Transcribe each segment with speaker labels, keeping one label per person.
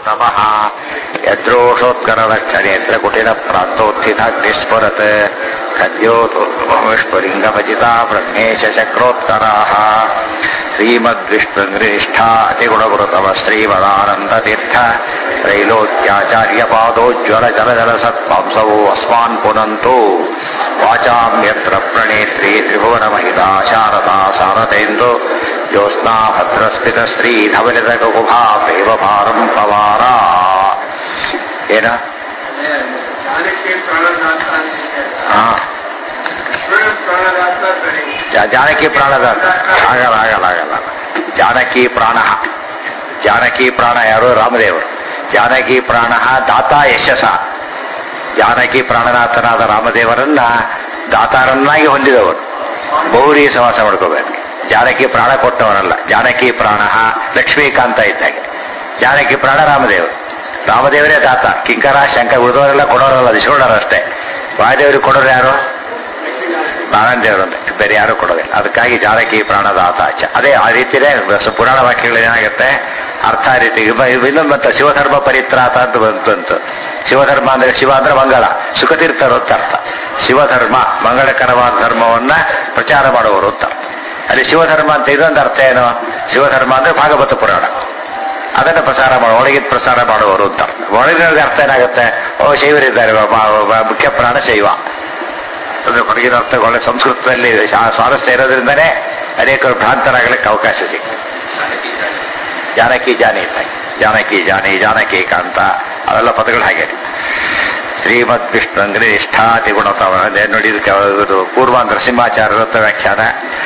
Speaker 1: ತಪಃ ಯದ್ರೋಷೋತ್ಕರಲಕ್ಷಣೇತ್ರ ಕುಟಿಲ ಪ್ರಾಂತೋತ್ಥಿತಾಗ್ನಿಸ್ಫುರತ್ ಖದ್ಯೋತ್ಪುರಿಂಗಭಜಿತಾ ಪ್ರಜ್ಞೇಶ ಚಕ್ರೋತ್ತರಾः ಶ್ರೀಮದ್ವಿಷ್ಣುನಿಷ್ಠಾ ಅತಿಗುಣಗುರುತಮ ಶ್ರೀಮದಾನಂದತೀರ್ಥ ತ್ರೈಲೋಕ್ಯಾಚಾರ್ಯಪಾದೋಜ್ವಲ ಜಲ ಜಲ ಸತ್ಪಾಂಸವೋ ಅಸ್ಮಾನ್ ಪುನಂತೋ ವಾಚಾಂ ಯತ್ರ ಪ್ರಣೇತ್ರಿ ತ್ರಿಭುವನ ಮಹಿತಾ ಶಾರದಾ ಸಾರಥೇಂದು ಜ್ಯೋತ್ಸ್ನಾ ಭದ್ರಸ್ಮಿತ ಶ್ರೀ ಧವಲಿತ ಕುಭಾ ಪ್ರೇಮ ಭಾರಂ ಪವಾರ ಏನ
Speaker 2: ಜಾನಕಿ ಪ್ರಾಣದಾತ
Speaker 1: ಹಾ
Speaker 2: ಪ್ರಾಣದಾತ ಕಡೆ
Speaker 1: ಜಾ- ಜಾನಕಿ ಪ್ರಾಣದಾತ ಆಗಲ್ಲ ಆಗಲ್ಲ ಆಗಲ್ಲ ಜಾನಕಿ ಪ್ರಾಣ ಜಾನಕಿ ಪ್ರಾಣ ಯಾರು ರಾಮದೇವರು ಜಾನಕಿ ಪ್ರಾಣ ದಾತ ಯಶಸ ಜಾನಕಿ ಪ್ರಾಣನಾಥನಾದ ರಾಮದೇವರನ್ನ ದಾತಾರನ್ನಾಗಿ ಹೊಂದಿದವರು ಬಹುರಿ ಸವಾಸ ಮಾಡ್ಕೋಬೇಕು ಜಾನಕಿ ಪ್ರಾಣ ಕೊಟ್ಟವನಲ್ಲ ಜಾನಕಿ ಪ್ರಾಣ ಲಕ್ಷ್ಮೀಕಾಂತ ಇದ್ದಾಗೆ ಜಾನಕಿ ಪ್ರಾಣ ರಾಮದೇವರು ರಾಮದೇವರೇ ದಾತ ಕಿಂಕರ ಶಂಕರ ಉಳಿದವರೆಲ್ಲ ಕೊಡೋರಲ್ಲ ಇಸ್ಕೊಂಡಾರ ಅಷ್ಟೇ ವಾಯುದೇವರಿಗೆ ಕೊಡೋರು ಯಾರು ನಾರಾಯಣದೇವರಂತೆ ಬೇರೆ ಯಾರು ಕೊಡೋದಿಲ್ಲ ಅದಕ್ಕಾಗಿ ಜಾನಕಿ ಪ್ರಾಣದಾತ ಚ ಅದೇ ಆ ರೀತಿಯೇ ಸ- ಪುರಾಣ ವಾಕ್ಯಗಳು ಏನಾಗುತ್ತೆ ಅರ್ಥ ಆ ರೀತಿ ಇವ- ಇವ- ಇನ್ನೊಂದು ಬಂತ ಶಿವಧರ್ಮ ಪರಿತ್ರಾತ ಅಂತ ಬಂತು ಬಂತು ಶಿವಧರ್ಮ ಅಂದ್ರೆ ಶಿವ ಅಂದ್ರೆ ಮಂಗಳ ಸುಖತೀರ್ಥರು ಅಂತ ಅರ್ಥ ಶಿವಧರ್ಮ ಮಂಗಳಕರವಾದ ಧರ್ಮವನ್ನ ಪ್ರಚಾರ ಮಾಡುವವರು ಅಂತ ಅರ್ಥ. ಅಲ್ಲಿ ಶಿವಧರ್ಮ ಅಂತ ಇದೊಂದು ಅರ್ಥ ಏನು ಶಿವಧರ್ಮ ಅಂದ್ರೆ ಭಾಗವತ ಪುರಾಣ ಅದನ್ನು ಪ್ರಸಾರ ಮಾಡುವ ಒಳಗಿನ ಪ್ರಸಾರ ಮಾಡುವವರು ಅಂತ ಅರ್ಥ. ಒಳಗಿನ ಅರ್ಥ ಏನಾಗುತ್ತೆ ಓ ಶೈವರಿದ್ದಾರೆ ವ- ವ- ವ- ಮುಖ್ಯ ಪ್ರಾಣ ಶೈವ ಅಂದ್ರೆ ಹೊರಗಿನ ಅರ್ಥ ಒಳ್ಳೆ ಸಂಸ್ಕೃತದಲ್ಲಿ ಶಾ- ಸ್ವಾರಸ್ಯ ಇರೋದ್ರಿಂದನೇ ಅನೇಕರು ಭ್ರಾಂತರಾಗಲಿಕ್ಕೆ ಅವಕಾಶ ಸಿಗ್ತದೆ ಜಾನಕಿ ಜಾನಿ ಇದ್ದಾಗ ಜಾನಕಿ ಜಾನಿ ಜಾನಕಿ ಕಾಂತ ಅವೆಲ್ಲ ಪದಗಳು ಹಾಗೆ ಶ್ರೀಮದ್ ವಿಷ್ಣು ಅಂದ್ರೆ ನಿಷ್ಠಾತಿ ಗುಣತವ ಅದೇ ನೋಡಿ ಇದಕ್ಕೆ ಇದು ಪೂರ್ವ ನರಸಿಂಹಾಚಾರ್ಯರ ವ್ಯಾಖ್ಯಾನ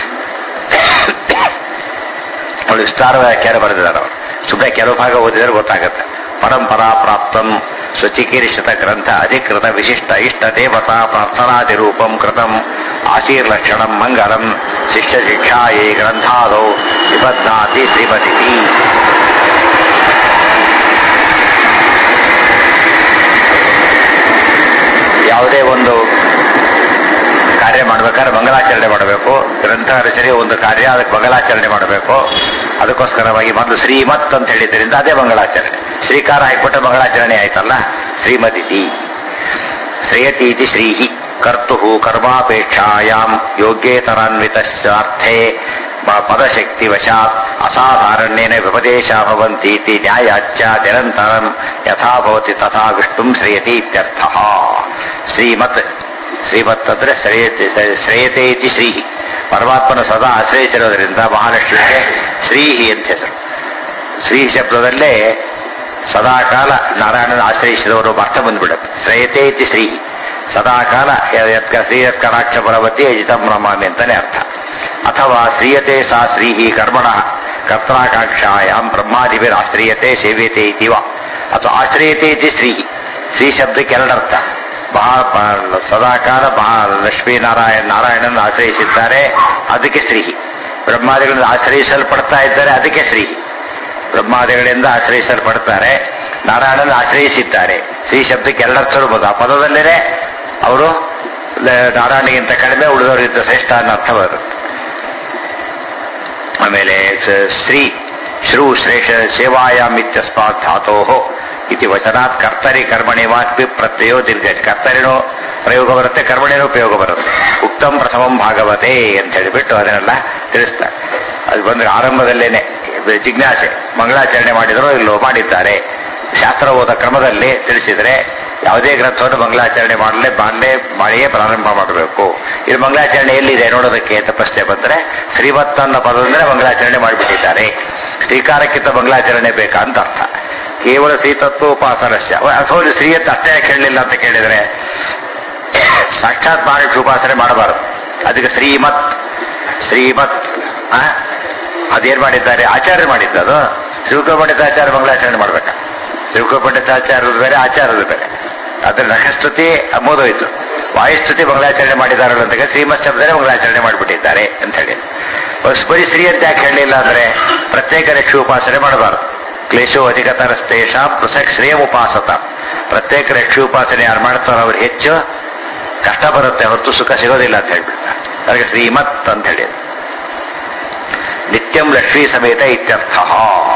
Speaker 1: ಅವಳು ವಿಸ್ತಾರ ವ್ಯಾಖ್ಯಾನ ಬರೆದಿದ್ದಾರೆ ಅವರು ಸುಮ್ಮನೆ ಕೆಲವು ಭಾಗ ಓದಿದರೆ ಗೊತ್ತಾಗುತ್ತೆ ಪರಂಪರಾ ಪ್ರಾಪ್ತಂ ಸ್ವಚಿಕೀರ್ಷಿತ ಗ್ರಂಥ ಅಧಿಕೃತ ವಿಶಿಷ್ಟ ಇಷ್ಟ ದೇವತಾ ಪ್ರಾರ್ಥನಾದಿ ರೂಪಂ ಕೃತಂ ಆಶೀರ್ಲಕ್ಷಣಂ ಮಂಗಲಂ ಶಿಷ್ಯ ಶಿಕ್ಷಾಯೇ ಗ್ರಂಥಾದೌ ನಿಬಧ್ನಾತಿ ಶ್ರೀಮತಿ ಯಾವುದೇ ಒಂದು ಕಾರ್ಯ ಮಾಡ್ಬೇಕಾದ್ರೆ ಮಂಗಲಾಚರಣೆ ಮಾಡಬೇಕು ಗ್ರಂಥ ರಚನೆ ಒಂದು ಕಾರ್ಯ ಅದಕ್ಕೆ ಮಂಗಲಾಚರಣೆ ಮಾಡಬೇಕು ಅದಕ್ಕೋಸ್ಕರವಾಗಿ ಮೊದಲು ಶ್ರೀಮತ್ ಅಂತ ಹೇಳಿದ್ರಿಂದ ಅದೇ ಮಂಗಳಾಚರಣೆ ಶ್ರೀಕಾರ ಹಾಕಿಬಿಟ್ರೆ ಮಂಗಳಾಚರಣೆ ಆಯ್ತಲ್ಲ ಶ್ರೀಮದಿತಿ ಶ್ರೇಯತೀತಿ ಶ್ರೀಹಿ ಕರ್ತು ಕರ್ಮಾಪೇಕ್ಷಾಯಾಂ ಯೋಗ್ಯೇತರಾನ್ವಿತಾರ್ಥೇ ಪದಶಕ್ತಿ ವಶಾತ್ ಅಸಾಧಾರಣ್ಯೇನ ವ್ಯಪದೇಶ ಭವಂತೀತಿ ನ್ಯಾಯಾಚ್ಯ ನಿರಂತರಂ ಯಥಾ ಭವತಿ ತಥಾ ವಿಷ್ಣುಂ ಶ್ರೇಯತಿ ಇತ್ಯರ್ಥ ಶ್ರೀಮತ್ ಶ್ರೀಮತ್ ಅಂದ್ರೆ ಶ್ರೇಯತೆ ಶ್ರೇಯತೆ ಇತಿ ಶ್ರೀಹಿ ಪರಮಾತ್ಮನ ಸದಾ ಆಶ್ರಯಿಸಿರೋದ್ರಿಂದ ಮಹಾಲಕ್ಷ್ಮಿಗೆ ಶ್ರೀಹಿ ಅಂತ ಹೆಸರು ಶ್ರೀ ಶಬ್ದದಲ್ಲೇ ಸದಾಕಾಲ ನಾರಾಯಣನ ಆಶ್ರಯಿಸಿದವರು ಅರ್ಥ ಬಂದ್ಬಿಡುತ್ತೆ ಶ್ರೇಯತೆ ಇತಿ ಶ್ರೀ ಸದಾಕಾಲ ಯತ್ಕ ಶ್ರೀಯತ್ಕರಾಕ್ಷ ಪರವತಿ ಅಜಿತಂ ನಮಾಮಿ ಅಂತಾನೆ ಅರ್ಥ ಅಥವಾ ಶ್ರೀಯತೆ ಸಾ ಶ್ರೀಹಿ ಕರ್ಮಣ ಕರ್ತಾಕಾಂಕ್ಷಾಯಾಂ ಬ್ರಹ್ಮಾದಿಭಿರಾಶ್ರೀಯತೆ ಸೇವ್ಯತೆ ಇತಿವ ಅಥವಾ ಆಶ್ರಯತೆ ಇತಿ ಶ್ರೀಹಿ ಶ್ರೀ ಶಬ್ದಕ್ಕೆ ಎರಡರ್ಥ ಮಹಾ ಪ- ಸದಾಕಾಲ ಮಹಾ ಲಕ್ಷ್ಮೀನಾರಾಯಣ ನಾರಾಯಣನ ಆಶ್ರಯಿಸಿದ್ದಾರೆ ಅದಕ್ಕೆ ಶ್ರೀಹಿ ಬ್ರಹ್ಮಾದಿಗಳಿಂದ ಆಶ್ರಯಿಸಲ್ಪಡ್ತಾ ಇದ್ದಾರೆ ಅದಕ್ಕೆ ಶ್ರೀಹಿ ಬ್ರಹ್ಮಾದಿಗಳಿಂದ ಆಶ್ರಯಿಸಲ್ಪಡ್ತಾರೆ ನಾರಾಯಣನ ಆಶ್ರಯಿಸಿದ್ದಾರೆ ಶ್ರೀ ಶಬ್ದಕ್ಕೆ ಎರಡರ್ಥರು ಬಂದು ಆ ಪದದಲ್ಲೇನೆ ಅವರು ಲ- ನಾರಾಯಣಗಿಂತ ಕಡಿಮೆ ಉಳಿದವರಿಗಿಂತ ಶ್ರೇಷ್ಠ ಅನ್ನೋ ಅರ್ಥ ಬರುತ್ತೆ ಆಮೇಲೆ ಸ- ಶ್ರೀ ಶ್ರೂ ಶ್ರೇಷ್ಠ ಸೇವಾಯಾಮಿತ್ಯಸ್ಮಾತ್ ಧಾತೋ ಇತಿ ವಚನಾತ್ ಕರ್ತರಿ ಕರ್ಮಣಿ ವಾಕ್ಪಿ ಪ್ರತ್ಯಯೋ ದೀರ್ಘ ಕರ್ತರಿನೂ ಪ್ರಯೋಗ ಬರುತ್ತೆ ಕರ್ಮಣಿನೂ ಉಪಯೋಗ ಬರುತ್ತೆ ಉಕ್ತಂ ಪ್ರಥಮಂ ಭಾಗವತೆ ಅಂತ ಹೇಳಿಬಿಟ್ಟು ಅದನ್ನೆಲ್ಲ ತಿಳಿಸ್ತಾರೆ ಅದು ಬಂದ್ರೆ ಆರಂಭದಲ್ಲೇನೆ ಜಿಜ್ಞಾಸೆ ಮಂಗಳಾಚರಣೆ ಮಾಡಿದರೋ ಇಲ್ಲೋ ಮಾಡಿದ್ದಾರೆ ಶಾಸ್ತ್ರ ಓದ ಕ್ರಮದಲ್ಲಿ ತಿಳಿಸಿದರೆ ಯಾವುದೇ ಗ್ರಂಥವನ್ನು ಮಂಗಳಾಚರಣೆ ಮಾಡಲೇ ಮಾಡಲೇ ಮಾಡಿಯೇ ಪ್ರಾರಂಭ ಮಾಡಬೇಕು ಇದು ಮಂಗಳಾಚರಣೆ ಎಲ್ಲಿದೆ ನೋಡೋದಕ್ಕೆ ಅಂತ ಪ್ರಶ್ನೆ ಬಂದರೆ ಶ್ರೀಮತ್ ಅನ್ನೋ ಪದದಿಂದಲೇ ಮಂಗಳಾಚರಣೆ ಮಾಡಿಬಿಟ್ಟಿದ್ದಾರೆ ಶ್ರೀಕಾರಕ್ಕಿಂತ ಮಂಗಳಾಚರಣೆ ಬೇಕಾ ಅಂತ ಅರ್ಥ ಕೇವಲ ಶ್ರೀತತ್ವೋಪಾಸನಸ್ಯ ಅಥವಾ ಶ್ರೀಯತ್ ಅಷ್ಟೇ ಯಾಕೆ ಹೇಳಲಿಲ್ಲ ಅಂತ ಕೇಳಿದರೆ ಸಾಕ್ಷಾತ್ ಮಹಾಲಕ್ಷ್ಮಿ ಉಪಾಸನೆ ಮಾಡಬಾರದು ಅದಕ್ಕೆ ಶ್ರೀಮತ್ ಶ್ರೀಮತ್ ಆ? ಅದೇನ್ ಮಾಡಿದ್ದಾರೆ ಆಚಾರ್ಯ ಮಾಡಿದ್ದದು ಶ್ರೀಕ ಪಂಡಿತಾಚಾರ್ಯ ಮಂಗಳಾಚರಣೆ ಮಾಡ್ಬೇಕಾ ಶ್ರೀಕ ಪಂಡಿತಾಚಾರ್ಯದ ಬೇರೆ ಆಚಾರ್ಯದ ಬೇರೆ ಅದ್ರ ನಖಸ್ತುತಿ ಮೋದೋಯ್ತು ವಾಯುಸ್ತುತಿ ಮಂಗಳಾಚರಣೆ ಮಾಡಿದಾರಲ್ಲ ಅಂತ ಶ್ರೀಮತ್ ಶಬ್ದನೇ ಮಂಗಳಾಚರಣೆ ಮಾಡಿಬಿಟ್ಟಿದ್ದಾರೆ ಅಂತ ಹೇಳಿ ಬರೀ ಶ್ರೀ ಅಂತ ಯಾಕೆ ಹೇಳಲಿಲ್ಲ ಅಂದ್ರೆ ಪ್ರತ್ಯೇಕ ಲಕ್ಷ್ಮಿ ಉಪಾಸನೆ ಮಾಡಬಾರದು ಕ್ಲೇಶೋ ಅಧಿಕತರಸ್ತೇಷ ಪೃಥಕ್ ಶ್ರೇಯ ಉಪಾಸತ ಪ್ರತ್ಯೇಕ ಲಕ್ಷ್ಮಿ ಉಪಾಸನೆ ಯಾರು ಮಾಡ್ತಾರೋ ಅವ್ರು ಹೆಚ್ಚು ಕಷ್ಟ ಬರುತ್ತೆ ಹೊರತು ಸುಖ ಸಿಗೋದಿಲ್ಲ ಅಂತ ಹೇಳ್ಬಿಡ್ತಾರೆ ಅದಕ್ಕೆ ಶ್ರೀಮತ್ ಅಂತ ಹೇಳಿ ನಿತ್ಯಂ ಲಕ್ಷ್ಮೀ ಸಮೇತ ಇತ್ಯರ್ಥ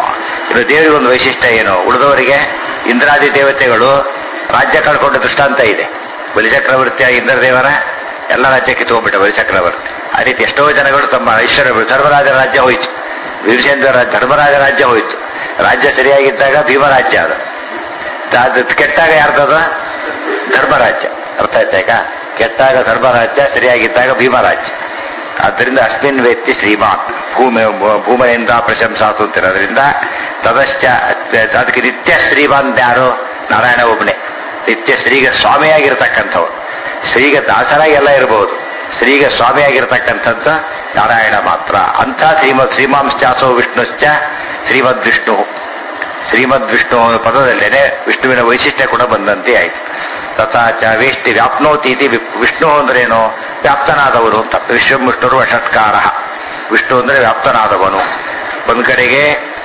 Speaker 1: ಇನ್ನು ದೇವರಿಗೆ ಒಂದು ವೈಶಿಷ್ಟ್ಯ ಏನು ಉಳಿದವರಿಗೆ ಇಂದ್ರಾದಿ ದೇವತೆಗಳು ರಾಜ್ಯ ಕಳ್ಕೊಂಡ ದೃಷ್ಟಾಂತ ಇದೆ ಬಲಿಚಕ್ರವರ್ತಿಯ ಇಂದ್ರದೇವರ ಎಲ್ಲ ರಾಜ್ಯಕ್ಕೆ ತಗೊಂಡ್ಬಿಟ್ಟ ಬಲಿಚಕ್ರವರ್ತಿ ಆ ರೀತಿ ಎಷ್ಟೋ ಜನಗಳು ತಮ್ಮ ಐಶ್ವರ್ಯ ಧರ್ಮರಾಜ ರಾಜ್ಯ ಹೋಯಿತು ವೀರಚಂದ್ರ ಧರ್ಮರಾಜ ರಾಜ್ಯ ಹೋಯಿತು ರಾಜ್ಯ ಸರಿಯಾಗಿದ್ದಾಗ ಭೀಮರಾಜ್ಯ ಅದು ಅದು ಕೆಟ್ಟಾಗ ಯಾರ್ದದು ಧರ್ಮರಾಜ್ಯ ಅರ್ಥ ಆಯ್ತಾ ಈಗ ಕೆಟ್ಟಾಗ ಧರ್ಮರಾಜ್ಯ ಸರಿಯಾಗಿದ್ದಾಗ ಭೀಮರಾಜ್ಯ ಆದ್ದರಿಂದ ಅಸ್ಮಿನ್ ವ್ಯಕ್ತಿ ಶ್ರೀಮಾನ್ ಭೂಮಿ ಭೂಮಿಯಿಂದ ಪ್ರಶಂಸಾತು ಅಂತಿರೋದ್ರಿಂದ ತದಶ್ಚ ಅದಕ್ಕೆ ನಿತ್ಯ ಶ್ರೀಮಾನ್ ಯಾರು ನಾರಾಯಣ ಒಬ್ಬನೇ ನಿತ್ಯ ಶ್ರೀಗೆ ಸ್ವಾಮಿಯಾಗಿರ್ತಕ್ಕಂಥವ್ರು ಶ್ರೀಗೆ ದಾಸರಾಗಿ ಎಲ್ಲ ಇರಬಹುದು ಶ್ರೀಗೆ ಸ್ವಾಮಿಯಾಗಿರ್ತಕ್ಕಂಥದ್ದು ನಾರಾಯಣ ಮಾತ್ರ ಅಂಥ ಶ್ರೀಮದ್ ಶ್ರೀಮಾಂಶ್ಚಾಸೋ ವಿಷ್ಣುಶ್ಚ ಶ್ರೀಮದ್ ವಿಷ್ಣು ಶ್ರೀಮದ್ ವಿಷ್ಣು ಪದದಲ್ಲೇನೆ ವಿಷ್ಣುವಿನ ವೈಶಿಷ್ಟ್ಯ ಕೂಡ ಬಂದಂತೆ ಆಯಿತು ತಥಾ ಚ ವೇಷ್ಟಿ ವ್ಯಾಪ್ನೋತಿ ಇತಿ ವಿ- ವಿಷ್ಣು ಅಂದ್ರೇನು ವ್ಯಾಪ್ತನಾದವರು ಅಂತ ವಿಶ್ವಂ ವಿಷ್ಣುರು ಷಟ್ಕಾರ ವಿಷ್ಣು ಅಂದ್ರೆ ವ್ಯಾಪ್ತನಾದವನು ಒಂದ್ ಕಡೆಗೆ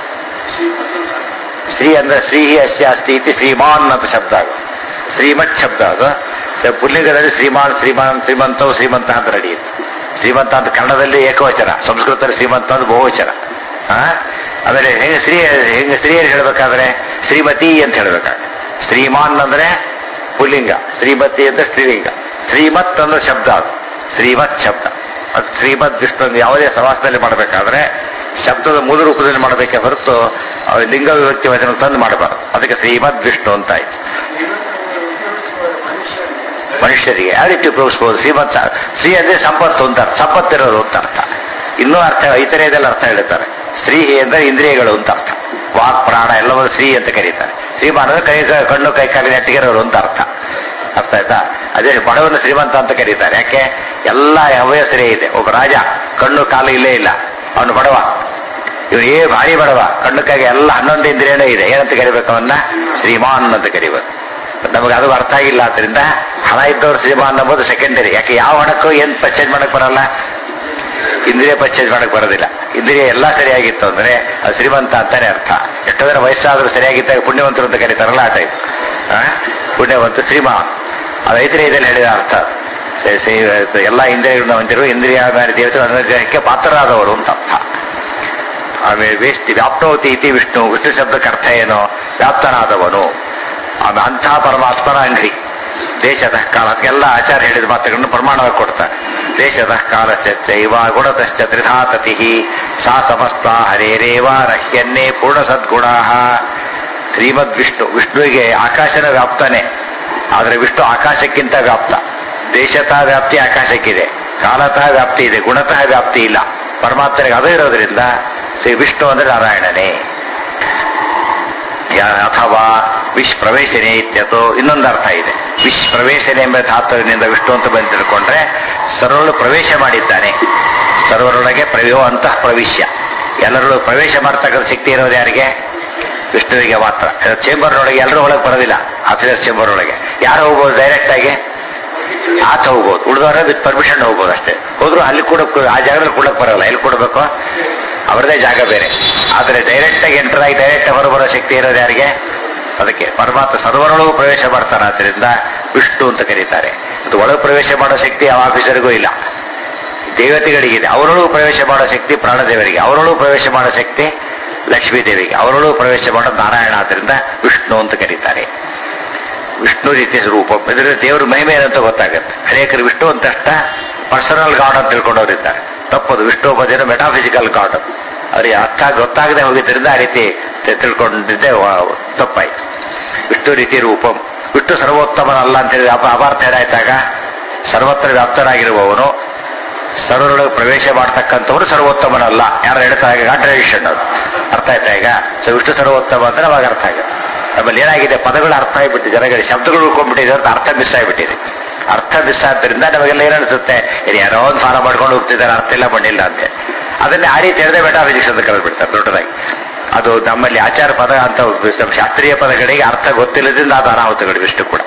Speaker 1: ಶ್ರೀ ಅಂದ್ರೆ ಶ್ರೀ ಅಸ್ಯ ಅಸ್ತಿ ಇತಿ ಶ್ರೀಮಾನ್ ಅಂತ ಶಬ್ದ ಅದು ಶ್ರೀಮತ್ ಶಬ್ದ ಅದು ಸ- ಪುಲ್ಲಿಂಗದಲ್ಲಿ ಶ್ರೀಮಾನ್ ಶ್ರೀಮಾನ್ ಶ್ರೀಮಂತವು ಶ್ರೀಮಂತ ಅಂತ ನಡೆಯುತ್ತೆ ಶ್ರೀಮಂತ ಅಂತ ಕನ್ನಡದಲ್ಲಿ ಏಕವಚನ ಸಂಸ್ಕೃತದಲ್ಲಿ ಶ್ರೀಮಂತ ಅಂತ ಬಹುವಚನ ಆ? ಆಮೇಲೆ ಹೆಂಗ ಸ್ತ್ರೀ ಹೆಂಗ ಸ್ತ್ರೀಯರು ಹೇಳ್ಬೇಕಾದ್ರೆ ಶ್ರೀಮತಿ ಅಂತ ಹೇಳ್ಬೇಕಾಗ ಶ್ರೀಮಾನ್ ಅಂದ್ರೆ ಪುಲ್ಲಿಂಗ ಶ್ರೀಮತಿ ಅಂದ್ರೆ ಸ್ತ್ರೀಲಿಂಗ ಶ್ರೀಮತ್ ಅಂದ್ರೆ ಶಬ್ದ ಅದು ಶ್ರೀಮತ್ ಶಬ್ದ ಅದು ಶ್ರೀಮತ್ ವಿಷ್ಣು ಅಂದ್ರೆ ಯಾವುದೇ ಸಮಾಸದಲ್ಲಿ ಮಾಡಬೇಕಾದ್ರೆ ಶಬ್ದದ ಮೂಲ ರೂಪದಲ್ಲಿ ಮಾಡಬೇಕೇ ಹೊರತು ಅವ್ರ ಲಿಂಗ ವಿಭಕ್ತಿ ವಚನ ತಂದು ಮಾಡಬಾರದು ಅದಕ್ಕೆ ಶ್ರೀಮದ್ ವಿಷ್ಣು ಅಂತ ಆಯ್ತು ಮನುಷ್ಯರಿಗೆ ಯಾವ ರೀತಿ ಉಪಯೋಗಿಸ್ಬೋದು ಶ್ರೀಮಂತ ಶ್ರೀ ಅಂದ್ರೆ ಸಂಪತ್ತು ಅಂತ ಅರ್ಥ ಸಂಪತ್ತಿರೋರು ಅಂತ ಅರ್ಥ ಇನ್ನೂ ಅರ್ಥ ಐತರೇದೆಲ್ಲ ಅರ್ಥ ಹೇಳ್ತಾರೆ ಸ್ತ್ರೀ ಅಂದ್ರೆ ಇಂದ್ರಿಯಗಳು ಅಂತ ಅರ್ಥ ವಾಕ್ ಪ್ರಾಣ ಎಲ್ಲವೂ ಶ್ರೀ ಅಂತ ಕರೀತಾರೆ ಶ್ರೀಮಾನ್ ಅಂದ್ರೆ ಕೈ ಕಣ್ಣು ಕೈ ಕಾಲಿನ ನೆಟ್ಟಿಗಿರೋರು ಅಂತ ಅರ್ಥ ಅರ್ಥ ಆಯ್ತಾ ಅದೇ ಬಡವನ ಶ್ರೀಮಂತ ಅಂತ ಕರೀತಾರೆ ಯಾಕೆ ಎಲ್ಲ ಅವಯ ಸರಿ ಇದೆ ಒಬ್ಬ ರಾಜ ಕಣ್ಣು ಕಾಲು ಇಲ್ಲೇ ಇಲ್ಲ ಅವನು ಬಡವ ಇವನು ಏ ಭಾರಿ ಬಡವ ಕಣ್ಣು ಕೈಗೆ ಎಲ್ಲ ಹನ್ನೊಂದು ಇಂದ್ರಿಯನೇ ಇದೆ ಏನಂತ ಕರಿಬೇಕು ಅವನ್ನ ಶ್ರೀಮಾನ್ ಅಂತ ಕರಿಬೇಕು ನಮಗೆ ಅದು ಅರ್ಥ ಆಗಿಲ್ಲ ಆದ್ರಿಂದ ಹಣ ಇದ್ದವ್ರು ಶ್ರೀಮಾನ್ ಅನ್ನೋದು ಸೆಕೆಂಡರಿ ಯಾಕೆ ಯಾವ ಹಣಕ್ಕೂ ಏನ್ ಪರ್ಚೇಸ್ ಮಾಡಕ್ ಬರಲ್ಲ ಇಂದ್ರಿಯ ಪರ್ಚೇಸ್ ಮಾಡಕ್ ಬರೋದಿಲ್ಲ ಇಂದ್ರಿಯ ಎಲ್ಲ ಸರಿಯಾಗಿತ್ತು ಅಂದ್ರೆ ಅದು ಶ್ರೀಮಂತ ಅಂತಾನೆ ಅರ್ಥ ಎಷ್ಟೋ ಜನ ವಯಸ್ಸಾದ್ರೂ ಸರಿಯಾಗಿದ್ದಾಗ ಪುಣ್ಯವಂತರು ಅಂತ ಕರೀತಾರಲ್ಲ ಆ ಟೈಪ್ ಪುಣ್ಯವಂತ ಶ್ರೀಮಾನ್ ಅದು ಐತಿರೇಯದಲ್ಲಿ ಹೇಳಿದ ಅರ್ಥ ಸ- ಸ- ಎಲ್ಲ ಇಂದ್ರಿಯಗಳನ್ನ ಹೊಂದಿರುವ ಇಂದ್ರಿಯ ದೇವತೆ ಅನುಗ್ರಹಕ್ಕೆ ಪಾತ್ರರಾದವರು ಅಂತ ಅರ್ಥ ಆಮೇಲೆ ವೇಷ್ಟಿ ವ್ಯಾಪ್ತವತಿ ಇತಿ ವಿಷ್ಣು ವಿಷ್ಣು ಶಬ್ದಕ್ಕೆ ಅರ್ಥ ಏನು ವ್ಯಾಪ್ತನಾದವನು ಆಮೇಲೆ ಅಂಥ ಪರಮಾತ್ಮನ ಅಂಗಡಿ ದೇಶದ ಕಾಲ ಎಲ್ಲ ಆಚಾರ್ಯ ಹೇಳಿದ ಮಾತುಗಳನ್ನು ಪ್ರಮಾಣವಾಗಿ ಕೊಡ್ತಾರೆ ದೇಶದ ಕಾಲಶ್ಚೈವ ಗುಣತಶ್ಚ ತ್ರಿಧಾತತಿ ಸಾ ಸಮಸ್ತ ಹರೇರೇವ ರಹ್ಯನ್ನೇ ಪೂರ್ಣ ಸದ್ಗುಣ ಶ್ರೀಮದ್ ವಿಷ್ಣು ವಿಷ್ಣುವಿಗೆ ಆಕಾಶನ ವ್ಯಾಪ್ತನೇ ಆದರೆ ವಿಷ್ಣು ಆಕಾಶಕ್ಕಿಂತ ವ್ಯಾಪ್ತ ದೇಶತಃ ವ್ಯಾಪ್ತಿ ಆಕಾಶಕ್ಕಿದೆ ಕಾಲತಃ ವ್ಯಾಪ್ತಿ ಇದೆ ಗುಣತಃ ವ್ಯಾಪ್ತಿ ಇಲ್ಲ ಪರಮಾತ್ಮನಿಗೆ ಅದು ಇರೋದ್ರಿಂದ ಶ್ರೀ ವಿಷ್ಣು ಅಂದ್ರೆ ನಾರಾಯಣನೇ ಯಾ- ಅಥವಾ ವಿಶ್ ಪ್ರವೇಶನೆ ಇತ್ಯತೋ ಇನ್ನೊಂದು ಅರ್ಥ ಇದೆ ವಿಶ್ ಪ್ರವೇಶನೆ ಎಂಬ ಧಾತುವಿನಿಂದ ವಿಷ್ಣು ಅಂತ ಬಂದು ತಿಳ್ಕೊಂಡ್ರೆ ಸರ್ವಳು ಪ್ರವೇಶ ಮಾಡಿದ್ದಾನೆ ಸರ್ವರೊಳಗೆ ಪ್ರಯೋ ಅಂತಃ ಪ್ರವೇಶ್ಯ ಎಲ್ಲರೊಳಗೆ ಪ್ರವೇಶ ಮಾಡ್ತಕ್ಕಂಥ ಶಕ್ತಿ ಇರೋದು ಯಾರಿಗೆ ವಿಷ್ಣುವಿಗೆ ಮಾತ್ರ ಚೇಂಬರ್ನೊಳಗೆ ಎಲ್ಲರೂ ಒಳಗೆ ಬರೋದಿಲ್ಲ ಆಫೀಸರ್ ಚೇಂಬರ್ ಒಳಗೆ ಯಾರು ಹೋಗ್ಬೋದು ಡೈರೆಕ್ಟ್ ಆಗಿ ಆತ ಹೋಗ್ಬೋದು ಉಳಿದವರ ವಿತ್ ಪರ್ಮಿಷನ್ ಹೋಗ್ಬೋದು ಅಷ್ಟೇ ಹೋದ್ರು ಅಲ್ಲಿ ಕೂಡ ಆ ಜಾಗದಲ್ಲಿ ಕೊಡಕ್ ಬರಲ್ಲ ಎಲ್ಲಿ ಕೊಡಬೇಕು ಅವರದೇ ಜಾಗ ಬೇರೆ ಆದ್ರೆ ಡೈರೆಕ್ಟ್ ಆಗಿ ಎಂಟರ್ ಆಗಿ ಡೈರೆಕ್ಟ್ ಹೊರಬರೋ ಶಕ್ತಿ ಇರೋದು ಯಾರಿಗೆ ಅದಕ್ಕೆ ಪರಮಾತ್ಮ ಸರ್ವರೊಳಗೂ ಪ್ರವೇಶ ಮಾಡ್ತಾನೆ ಆದ್ರಿಂದ ವಿಷ್ಣು ಅಂತ ಕರೀತಾರೆ ಅದು ಒಳಗೆ ಪ್ರವೇಶ ಮಾಡೋ ಶಕ್ತಿ ಯಾವ ಆಫೀಸರ್ಗೂ ಇಲ್ಲ ದೇವತೆಗಳಿಗಿದೆ ಅವರೊಳಗೂ ಪ್ರವೇಶ ಮಾಡೋ ಶಕ್ತಿ ಪ್ರಾಣದೇವರಿಗೆ ಅವರೊಳಗೂ ಪ್ರವೇಶ ಮಾಡೋ ಶಕ್ತಿ ಲಕ್ಷ್ಮೀ ದೇವಿಗೆ ಅವರೊಳಗೂ ಪ್ರವೇಶ ಮಾಡೋದು ನಾರಾಯಣ ಆದ್ರಿಂದ ವಿಷ್ಣು ಅಂತ ಕರೀತಾರೆ ವಿಷ್ಣು ರೀತಿಯ ರೂಪ ಇದರ ದೇವರ ಮಹಿಮೆ ಏನಂತ ಗೊತ್ತಾಗುತ್ತೆ ಅನೇಕರು ವಿಷ್ಣು ಅಂತ ಅಷ್ಟ ಪರ್ಸನಲ್ ಗಾಡ್ ಅಂತ ತಿಳ್ಕೊಂಡವರಿದ್ದಾರೆ ತಪ್ಪದು ವಿಷ್ಣು ಬದಿನ ಮೆಟಾಫಿಸಿಕಲ್ ಗಾಡ್ ಅವರಿಗೆ ಅರ್ಥ ಗೊತ್ತಾಗದೆ ಹೋಗಿದ್ದರಿಂದ ಆ ರೀತಿ ತಿ- ತಿಳ್ಕೊಂಡಿದ್ದೆ ವ- ತಪ್ಪಾಯ್ತು ವಿಷ್ಣು ರೀತಿ ರೂಪಂ ವಿಷ್ಣು ಸರ್ವೋತ್ತಮನಲ್ಲ ಅಂತ ಹೇಳಿ ಅಪ ಅಪಾರ್ಥ ಏನಾಯ್ತಾಗ ಸರ್ವತ್ರ ವ್ಯಾಪ್ತರಾಗಿರುವವನು ಸರ್ವರೊಳಗೆ ಪ್ರವೇಶ ಮಾಡ್ತಕ್ಕಂಥವ್ರು ಸರ್ವೋತ್ತಮನಲ್ಲ ಯಾರು ಹೇಳ್ತಾರೆ ಕಾಂಟ್ರಡಿಕ್ಷನ್ ಅದು ಅರ್ಥ ಆಯ್ತಾ ಈಗ ಸೊ ವಿಷ್ಣು ಸರ್ವೋತ್ತಮ ಅಂದ್ರೆ ಅವಾಗ ಅರ್ಥ ಆಗುತ್ತೆ ಆಮೇಲೆ ಏನಾಗಿದೆ ಪದಗಳು ಅರ್ಥ ಆಗಿಬಿಟ್ಟು ಜನಗಳಿಗೆ ಶಬ್ದಗಳು ಉಳ್ಕೊಂಡ್ಬಿಟ್ಟಿದೆ ಅಂತ ಅರ್ಥ ಮಿಸ್ ಆಗಿಬಿಟ್ಟಿದೆ ಅರ್ಥ ಮಿಸ್ ಆದ್ದರಿಂದ ನಮಗೆಲ್ಲ ಏನನ್ಸುತ್ತೆ ಇದು ಯಾರೋ ಒಂದು ಫಾಲೋ ಮಾಡ್ಕೊಂಡು ಹೋಗ್ತಿದ್ದಾರೆ ಅರ್ಥ ಇಲ್ಲ ಮಾಡಿಲ್ಲ ಅಂತ ಅದನ್ನೇ ಆ ರೀತಿ ಹೇಳಿದ್ರೆ ಮೆಟಾಫಿಸಿಕ್ಸ್ ಅಂತ ಕರೆದ್ಬಿಡ್ತಾರೆ ದೊಡ್ಡದಾಗಿ ಅದು ನಮ್ಮಲ್ಲಿ ಆಚಾರ ಪದ ಅಂತ ನಮ್ಮ ಶಾಸ್ತ್ರೀಯ ಪದಗಳಿಗೆ ಅರ್ಥ ಗೊತ್ತಿಲ್ಲದ್ರಿಂದ ಅದು ಅನಾಹುತಗಳು ಇಷ್ಟು ಕೂಡ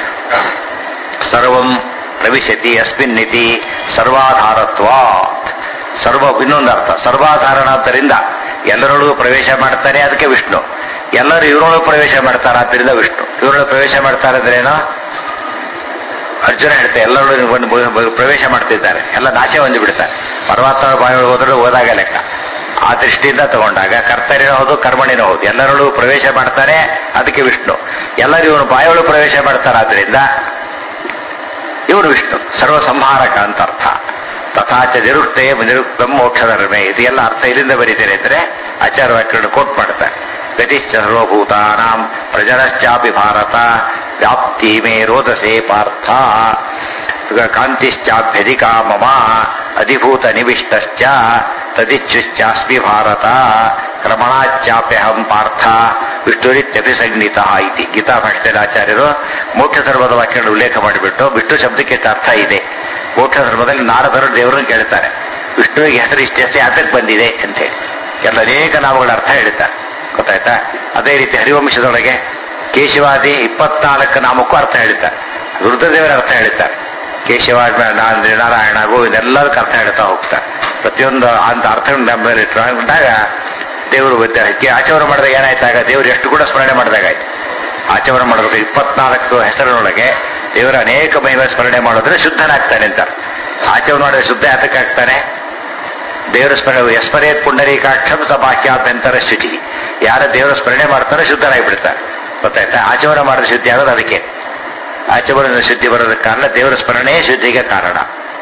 Speaker 1: ಸರ್ವಂ ಪ್ರವಿಶತಿ ಅಸ್ಮಿನ್ನಿತಿ ಸರ್ವಾಧಾರತ್ವಾತ್ ಸರ್ವ ಇನ್ನೊಂದು ಅರ್ಥ ಸರ್ವಾಧಾರಣಾದ್ದರಿಂದ ಎಲ್ಲರೊಳಗೂ ಪ್ರವೇಶ ಮಾಡ್ತಾನೆ ಅದಕ್ಕೆ ವಿಷ್ಣು ಎಲ್ಲರೂ ಇವರೊಳಗೆ ಪ್ರವೇಶ ಮಾಡ್ತಾರೆ ಆದ್ದರಿಂದ ವಿಷ್ಣು ಇವರೊಳಗೆ ಪ್ರವೇಶ ಮಾಡ್ತಾರೆ ಅಂದ್ರೆ ಏನೋ ಅರ್ಜುನ ಹೇಳ್ತಾರೆ ಎಲ್ಲರೂ ಒಂದು ಬ- ಬ- ಪ್ರವೇಶ ಮಾಡ್ತಿದ್ದಾರೆ ಎಲ್ಲ ನಾಶ ಹೊಂದಿ ಬಿಡ್ತಾರೆ ಪರಮಾತ್ಮ ಬಾಯಿ ಹೋದ್ರೆ ಹೋದಾಗ ಲೆಕ್ಕ ಆ ದೃಷ್ಟಿಯಿಂದ ತಗೊಂಡಾಗ ಕರ್ತರಿನೂ ಹೌದು ಕರ್ಮಣಿನೂ ಹೌದು ಎಲ್ಲರಲ್ಲೂ ಪ್ರವೇಶ ಮಾಡ್ತಾನೆ ಅದಕ್ಕೆ ವಿಷ್ಣು ಎಲ್ಲರೂ ಇವನು ಬಾಯೊಳು ಪ್ರವೇಶ ಮಾಡ್ತಾರಾದ್ರಿಂದ ಇವನು ವಿಷ್ಣು ಸರ್ವ ಸಂಹಾರಕ ಅಂತ ಅರ್ಥ ತಥಾಚ ನಿರುಕ್ತೆ ನಿರುಕ್ತಂ ಮೋಕ್ಷಧರ್ಮೆ ಇದು ಎಲ್ಲ ಅರ್ಥ ಇಲ್ಲಿಂದ ಬರೀತಾರೆ ಅಂದ್ರೆ ಆಚಾರ ವಾಕ್ಯಗಳನ್ನು ಕೋಟ್ ಮಾಡ್ತಾರೆ ಗತಿಶ್ಚ ಸರ್ವಭೂತಾನಾಂ ಪ್ರಜನಶ್ಚಾಪಿ ಭಾರತ ವ್ಯಾಪ್ತಿ ಮೇ ರೋದಸೆ ಪಾರ್ಥ ಕಾಂತಿಶ್ಚಾಭ್ಯಧಿಕಾ ಮಮ ಅಧಿಭೂತ ನಿವಿಷ್ಟಶ್ಚ ತದಿಚ್ಛುಶ್ಚಾಸ್ಮಿ ಭಾರತ ಕ್ರಮಣಾಚ್ಚಾಪ್ಯಹಂ ಪಾರ್ಥ ವಿಷ್ಣುರಿತ್ಯಪಿ ಸಂಗೀತ ಇತಿ ಗೀತಾ ಭಾಷೆಯಲ್ಲಿ ಆಚಾರ್ಯರು ಮೋಕ್ಷ ಧರ್ಮದ ವಾಕ್ಯಗಳನ್ನು ಉಲ್ಲೇಖ ಮಾಡಿಬಿಟ್ಟು ವಿಷ್ಣು ಶಬ್ದಕ್ಕೆ ಎಷ್ಟು ಅರ್ಥ ಇದೆ ಮೋಕ್ಷ ಧರ್ಮದಲ್ಲಿ ನಾರದರು ದೇವರನ್ನು ಕೇಳ್ತಾರೆ ವಿಷ್ಣುವಿಗೆ ಹೆಸರು ಇಷ್ಟೆಷ್ಟೇ ಅದಕ್ಕೆ ಬಂದಿದೆ ಅಂತ ಹೇಳಿ ಎಲ್ಲ ಅನೇಕ ನಾಮಗಳ ಅರ್ಥ ಹೇಳ್ತಾರೆ ಗೊತ್ತಾಯ್ತಾ ಅದೇ ರೀತಿ ಹರಿವಂಶದೊಳಗೆ ಕೇಶವಾದಿ ಇಪ್ಪತ್ನಾಲ್ಕು ನಾಮಕ್ಕೂ ಅರ್ಥ ಹೇಳ್ತಾರೆ ರುದ್ರದೇವರ ಅರ್ಥ ಹೇಳ್ತಾರೆ ಕೇಶವ ನಾ- ನಾರಾಯಣ ಗೋವಿಂದ ಎಲ್ಲದಕ್ಕೂ ಅರ್ಥ ಹೇಳ್ತಾ ಹೋಗ್ತಾರೆ ಪ್ರತಿಯೊಂದು ಅಂತ ಅರ್ಥಗಳನ್ನ ನಮ್ಮ ಮೇಲೆ ಇಟ್ಕೊಂಡಾಗ ದೇವರು ವಿದ್ಯೆ- ಕೆ- ಆಚರಣೆ ಮಾಡಿದಾಗ ಏನಾಯ್ತಾಗ ದೇವರು ಎಷ್ಟು ಕೂಡ ಸ್ಮರಣೆ ಮಾಡಿದಾಗಾಯ್ತು ಆಚರಣೆ ಮಾಡಬೇಕು ಇಪ್ಪತ್ನಾಲ್ಕು ಹೆಸರಿನೊಳಗೆ ದೇವರ ಅನೇಕ ಮಹಿಮೆ ಸ್ಮರಣೆ ಮಾಡಿದ್ರೆ ಶುದ್ಧನಾಗ್ತಾನೆ ಅಂತ ಆಚರಣೆ ಮಾಡಿದ್ರೆ ಶುದ್ಧ ಯಾತಕ್ಕೆ ಆಗ್ತಾನೆ ದೇವರ ಸ್ಮರಣೆ ಎಸ್ಪರೇತ್ ಪುಂಡರೀಕಾಕ್ಷಂ ಸ ಬಾಹ್ಯಾಭ್ಯಂತರ ಶುಚಿ ಯಾರ ದೇವರ ಸ್ಮರಣೆ ಮಾಡ್ತಾರೋ ಶುದ್ಧರಾಗಿ ಬಿಡ್ತಾರೆ ಗೊತ್ತಾಯ್ತಾ ಆಚರಣೆ ಮಾಡಿದ್ರೆ ಶುದ್ಧಿ ಆಗೋದು ಅದಕ್ಕೆ ಆಚರಣೆ ಶುದ್ಧಿ ಬರೋದಕ್ಕೆ ಕಾರಣ ದೇವರ ಸ್ಮರಣೆ ಶುದ್ಧಿಗೆ ಕಾರಣ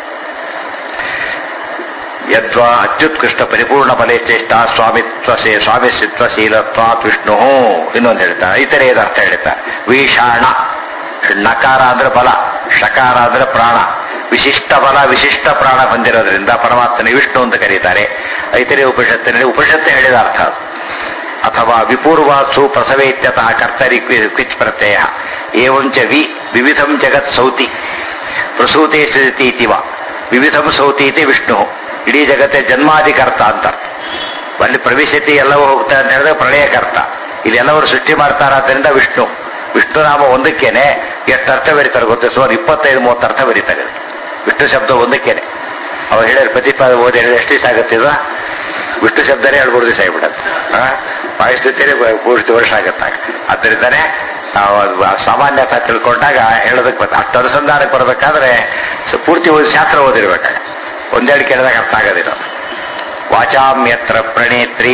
Speaker 1: ಯದ್ವಾ ಅತ್ಯುತ್ಕೃಷ್ಟ ಪರಿಪೂರ್ಣ ಫಲೇಶ್ರೇಷ್ಠ ಸ್ವಾಮಿತ್ವ ಸೇ- ಸ್ವಾಮಿತ್ವ ಶೀಲತ್ವ ವಿಷ್ಣು ಇನ್ನೊಂದು ಹೇಳ್ತಾರೆ ಇತರೆ ಇದು ಅರ್ಥ ಹೇಳ್ತಾರೆ ವೀಷಾಣ ನಕಾರ ಅಂದ್ರೆ ಬಲ ಶಕಾರ ಅಂದ್ರೆ ಪ್ರಾಣ ವಿಶಿಷ್ಟ ಬಲ ವಿಶಿಷ್ಟ ಪ್ರಾಣ ಹೊಂದಿರೋದ್ರಿಂದ ಪರಮಾತ್ಮನ ವಿಷ್ಣು ಅಂತ ಕರೀತಾರೆ ಐತರೆ ಉಪನಿಷತ್ತಿನಲ್ಲಿ ಉಪನಿಷತ್ತು ಹೇಳಿದ ಅರ್ಥ ಅದು. ಅಥವಾ ವಿಪೂರ್ವಾತ್ಸು ಪ್ರಸವೇತ್ಯತಃ ಕರ್ತರಿ ಕ್ವಿ- ಕ್ವಿಚ್ ಪ್ರತ್ಯಯ ಏವಂಚ ವಿ ವಿವಿಧಂ ಜಗತ್ ಸೌತಿ ಪ್ರಸೂತೆ ಸ್ಥಿತಿವ ವಿವಿಧಂ ಸೌತಿ ಇತಿ ವಿಷ್ಣು ಇಡೀ ಜಗತ್ತೇ ಜನ್ಮಾಧಿಕರ್ತ ಅಂತ ಅಲ್ಲಿ ಪ್ರವೇಶತಿ ಎಲ್ಲವೂ ಹೋಗ್ತಾ ಅಂತ ಹೇಳಿದ್ರೆ ಪ್ರಳಯಕರ್ತ ಇದೆಲ್ಲವರು ಸೃಷ್ಟಿ ಮಾಡ್ತಾರಾದ್ರಿಂದ ವಿಷ್ಣು ವಿಷ್ಣು ನಾಮ ಒಂದಕ್ಕೇನೆ ಎಷ್ಟು ಅರ್ಥ ಬರೀತಾರೆ ಗೊತ್ತು ಸುಮಾರು ಇಪ್ಪತ್ತೈದು ಮೂವತ್ತು ಅರ್ಥ ಬರೀತಾರೆ ವಿಷ್ಣು ಶಬ್ದ ಒಂದಕ್ಕೇನೆ ಅವ್ರು ಹೇಳಿದ್ರೆ ಪ್ರತಿಪಾದ ಓದಿ ಹೇಳಿದ್ರೆ ಎಷ್ಟು ದಿವಸ ಆಗುತ್ತೆ ಇದು ವಿಷ್ಣು ಶಬ್ದನೇ ಎರಡು ಮೂರು ದಿವಸ ಆಗಿಬಿಡತ್ತೆ ಪಾಯಿಸ್ತಿದ್ದೇನೆ ಪೂರ್ತಿ ವರ್ಷ ಆಗತ್ತಾಗ ಆದ್ದರಿಂದನೇ ನಾವು ಅದು ಆ ಸಾಮಾನ್ಯತ ತಿಳ್ಕೊಂಡಾಗ ಹೇಳೋದಕ್ಕೆ ಬರ್ತದೆ ಅಷ್ಟು ಅನುಸಂಧಾನಕ್ಕೆ ಬರಬೇಕಾದ್ರೆ ಸ- ಪೂರ್ತಿ ಓದಿ ಶಾಸ್ತ್ರ ಓದಿರ್ಬೇಕಾಗ ಒಂದೆರಡು ಕೇಳಿದಾಗ ಅರ್ಥ ಆಗೋದಿಲ್ಲ ವಾಚಾಮ್ಯತ್ರ ಪ್ರಣೇತ್ರಿ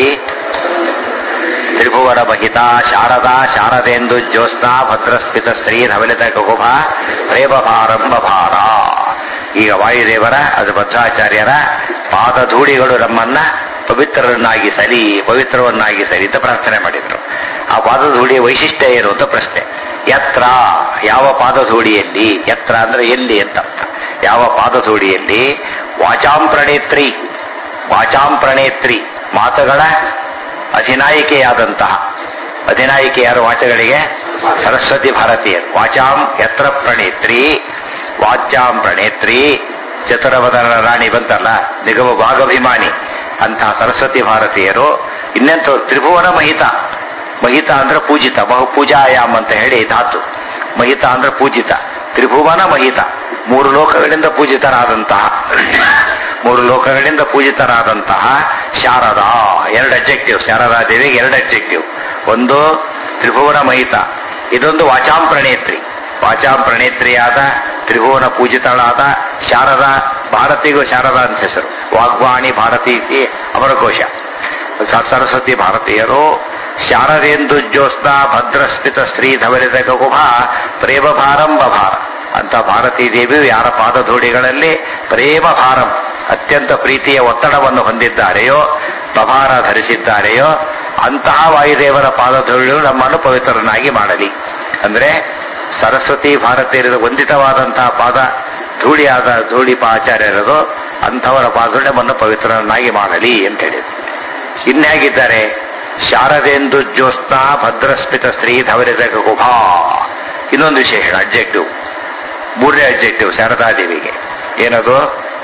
Speaker 1: ತ್ರಿಭುವನ ಮಹಿತ ಶಾರದಾ ಶಾರದೇಂದು ಜ್ಯೋತ್ಸ್ನಾ ಭದ್ರಸ್ಮಿತ ಸ್ತ್ರೀ ನವಲಿತ ಕುಕುಭ ಪ್ರೇಮ ಭಾರಂಭ ಭಾರ ಈಗ ವಾಯುದೇವರ ಅದು ಭದ್ರಾಚಾರ್ಯರ ಪಾದಧೂಳಿಗಳು ನಮ್ಮನ್ನ ಪವಿತ್ರರನ್ನಾಗಿಸಲಿ ಪವಿತ್ರವನ್ನಾಗಿಸಲಿ ಅಂತ ಪ್ರಾರ್ಥನೆ ಮಾಡಿದ್ರು ಆ ಪಾದಧೂಳಿಯ ವೈಶಿಷ್ಟ್ಯ ಏನು ಅಂತ ಪ್ರಶ್ನೆ ಯತ್ರ ಯಾವ ಪಾದಧೂಳಿಯಲ್ಲಿ ಯತ್ರ ಅಂದ್ರೆ ಎಲ್ಲಿ ಅಂತ ಅರ್ಥ ಯಾವ ಪಾದಧೂಳಿಯಲ್ಲಿ ವಾಚಾಂ ಪ್ರಣೇತ್ರಿ ವಾಚಾಂ ಪ್ರಣೇತ್ರಿ ಮಾತುಗಳ ಅಧಿನಾಯಿಕೆಯಾದಂತಹ ಅಧಿನಾಯಿಕೆ ಯಾರು ವಾಚಗಳಿಗೆ ಸರಸ್ವತಿ ಭಾರತೀಯರು ವಾಚಾಂ ಯತ್ರ ಪ್ರಣೇತ್ರಿ ವಾಚಾಂ ಪ್ರಣೇತ್ರಿ ಚತುರವದನ ರಾಣಿ ಬಂತಲ್ಲ ನಿಗಮ ಭಾಗಭಿಮಾನಿ ಅಂತಹ ಸರಸ್ವತಿ ಭಾರತೀಯರು ಇನ್ನೆಂತ ತ್ರಿಭುವನ ಮಹಿತ ಮಹಿತ ಅಂದ್ರೆ ಪೂಜಿತ ಬಹು ಪೂಜಾಯಾಮ್ ಅಂತ ಹೇಳಿ ಧಾತು ಮಹಿತ ಅಂದ್ರೆ ಪೂಜಿತ ತ್ರಿಭುವನ ಮಹಿತ ಮೂರು ಲೋಕಗಳಿಂದ ಪೂಜಿತರಾದಂತಹ ಮೂರು ಲೋಕಗಳಿಂದ ಪೂಜಿತರಾದಂತಹ ಶಾರದಾ ಎರಡು ಅಬ್ಜೆಕ್ಟಿವ್ ಶಾರದಾ ದೇವಿಗೆ ಎರಡು ಅಬ್ಜೆಕ್ಟಿವ್ ಒಂದು ತ್ರಿಭುವನ ಮಹಿತ ಇದೊಂದು ವಾಚಾಂ ಪ್ರಣೇತ್ರಿ ವಾಚಾಂ ಪ್ರಣೇತ್ರಿಯಾದ ತ್ರಿಭುವನ ಪೂಜಿತಳಾದ ಶಾರದಾ ಭಾರತಿಗೂ ಶಾರದಾ ಅಂತ ಹೆಸರು ವಾಗ್ವಾಣಿ ಭಾರತಿ ಇತಿ ಅಮರಕೋಶ ಸ- ಸರಸ್ವತಿ ಭಾರತೀಯರು ಶಾರದೇಂದು ಜ್ಯೋತ್ಸ್ನ ಭದ್ರಸ್ಮಿತ ಸ್ತ್ರೀ ಧವಲಿತ ಕಗುಭ ಪ್ರೇಮ ಭಾರಂಭ ಭಾರ ಅಂತ ಭಾರತೀ ದೇವಿಯು ಯಾರ ಪಾದಧೂಳಿಗಳಲ್ಲಿ ಪ್ರೇಮ ಭಾರಂ ಅತ್ಯಂತ ಪ್ರೀತಿಯ ಒತ್ತಡವನ್ನು ಹೊಂದಿದ್ದಾರೆಯೋ ಬಭಾರ ಧರಿಸಿದ್ದಾರೆಯೋ ಅಂತಹ ವಾಯುದೇವರ ಪಾದಧೂಳಿಗಳು ನಮ್ಮನ್ನು ಪವಿತ್ರರನ್ನಾಗಿ ಮಾಡಲಿ ಅಂದ್ರೆ ಸರಸ್ವತಿ ಭಾರತೀಯರ ವಂದಿತವಾದಂತಹ ಪಾದ ಧೂಳಿಯಾದ ಧೂಳಿ ಆಚಾರ್ಯರದು ಅಂಥವರ ಪಾದಧೂಳಿ ನಮ್ಮನ್ನು ಪವಿತ್ರರನ್ನಾಗಿ ಮಾಡಲಿ ಅಂತ ಹೇಳಿದ್ರು ಇನ್ಹೇಗಿದ್ದಾರೆ ಶಾರದೆಂದು ಜ್ಯೋತ್ಸ್ನ ಭದ್ರಸ್ಮಿತ ಸ್ತ್ರೀ ಧವರಿತ ಗುಭಾ ಇನ್ನೊಂದು ವಿಶೇಷಣ ಅಬ್ಜೆಕ್ಟಿವ್ ಮೂರನೇ ಅಬ್ಜೆಕ್ಟಿವ್ ಶಾರದಾದೇವಿಗೆ ಏನದು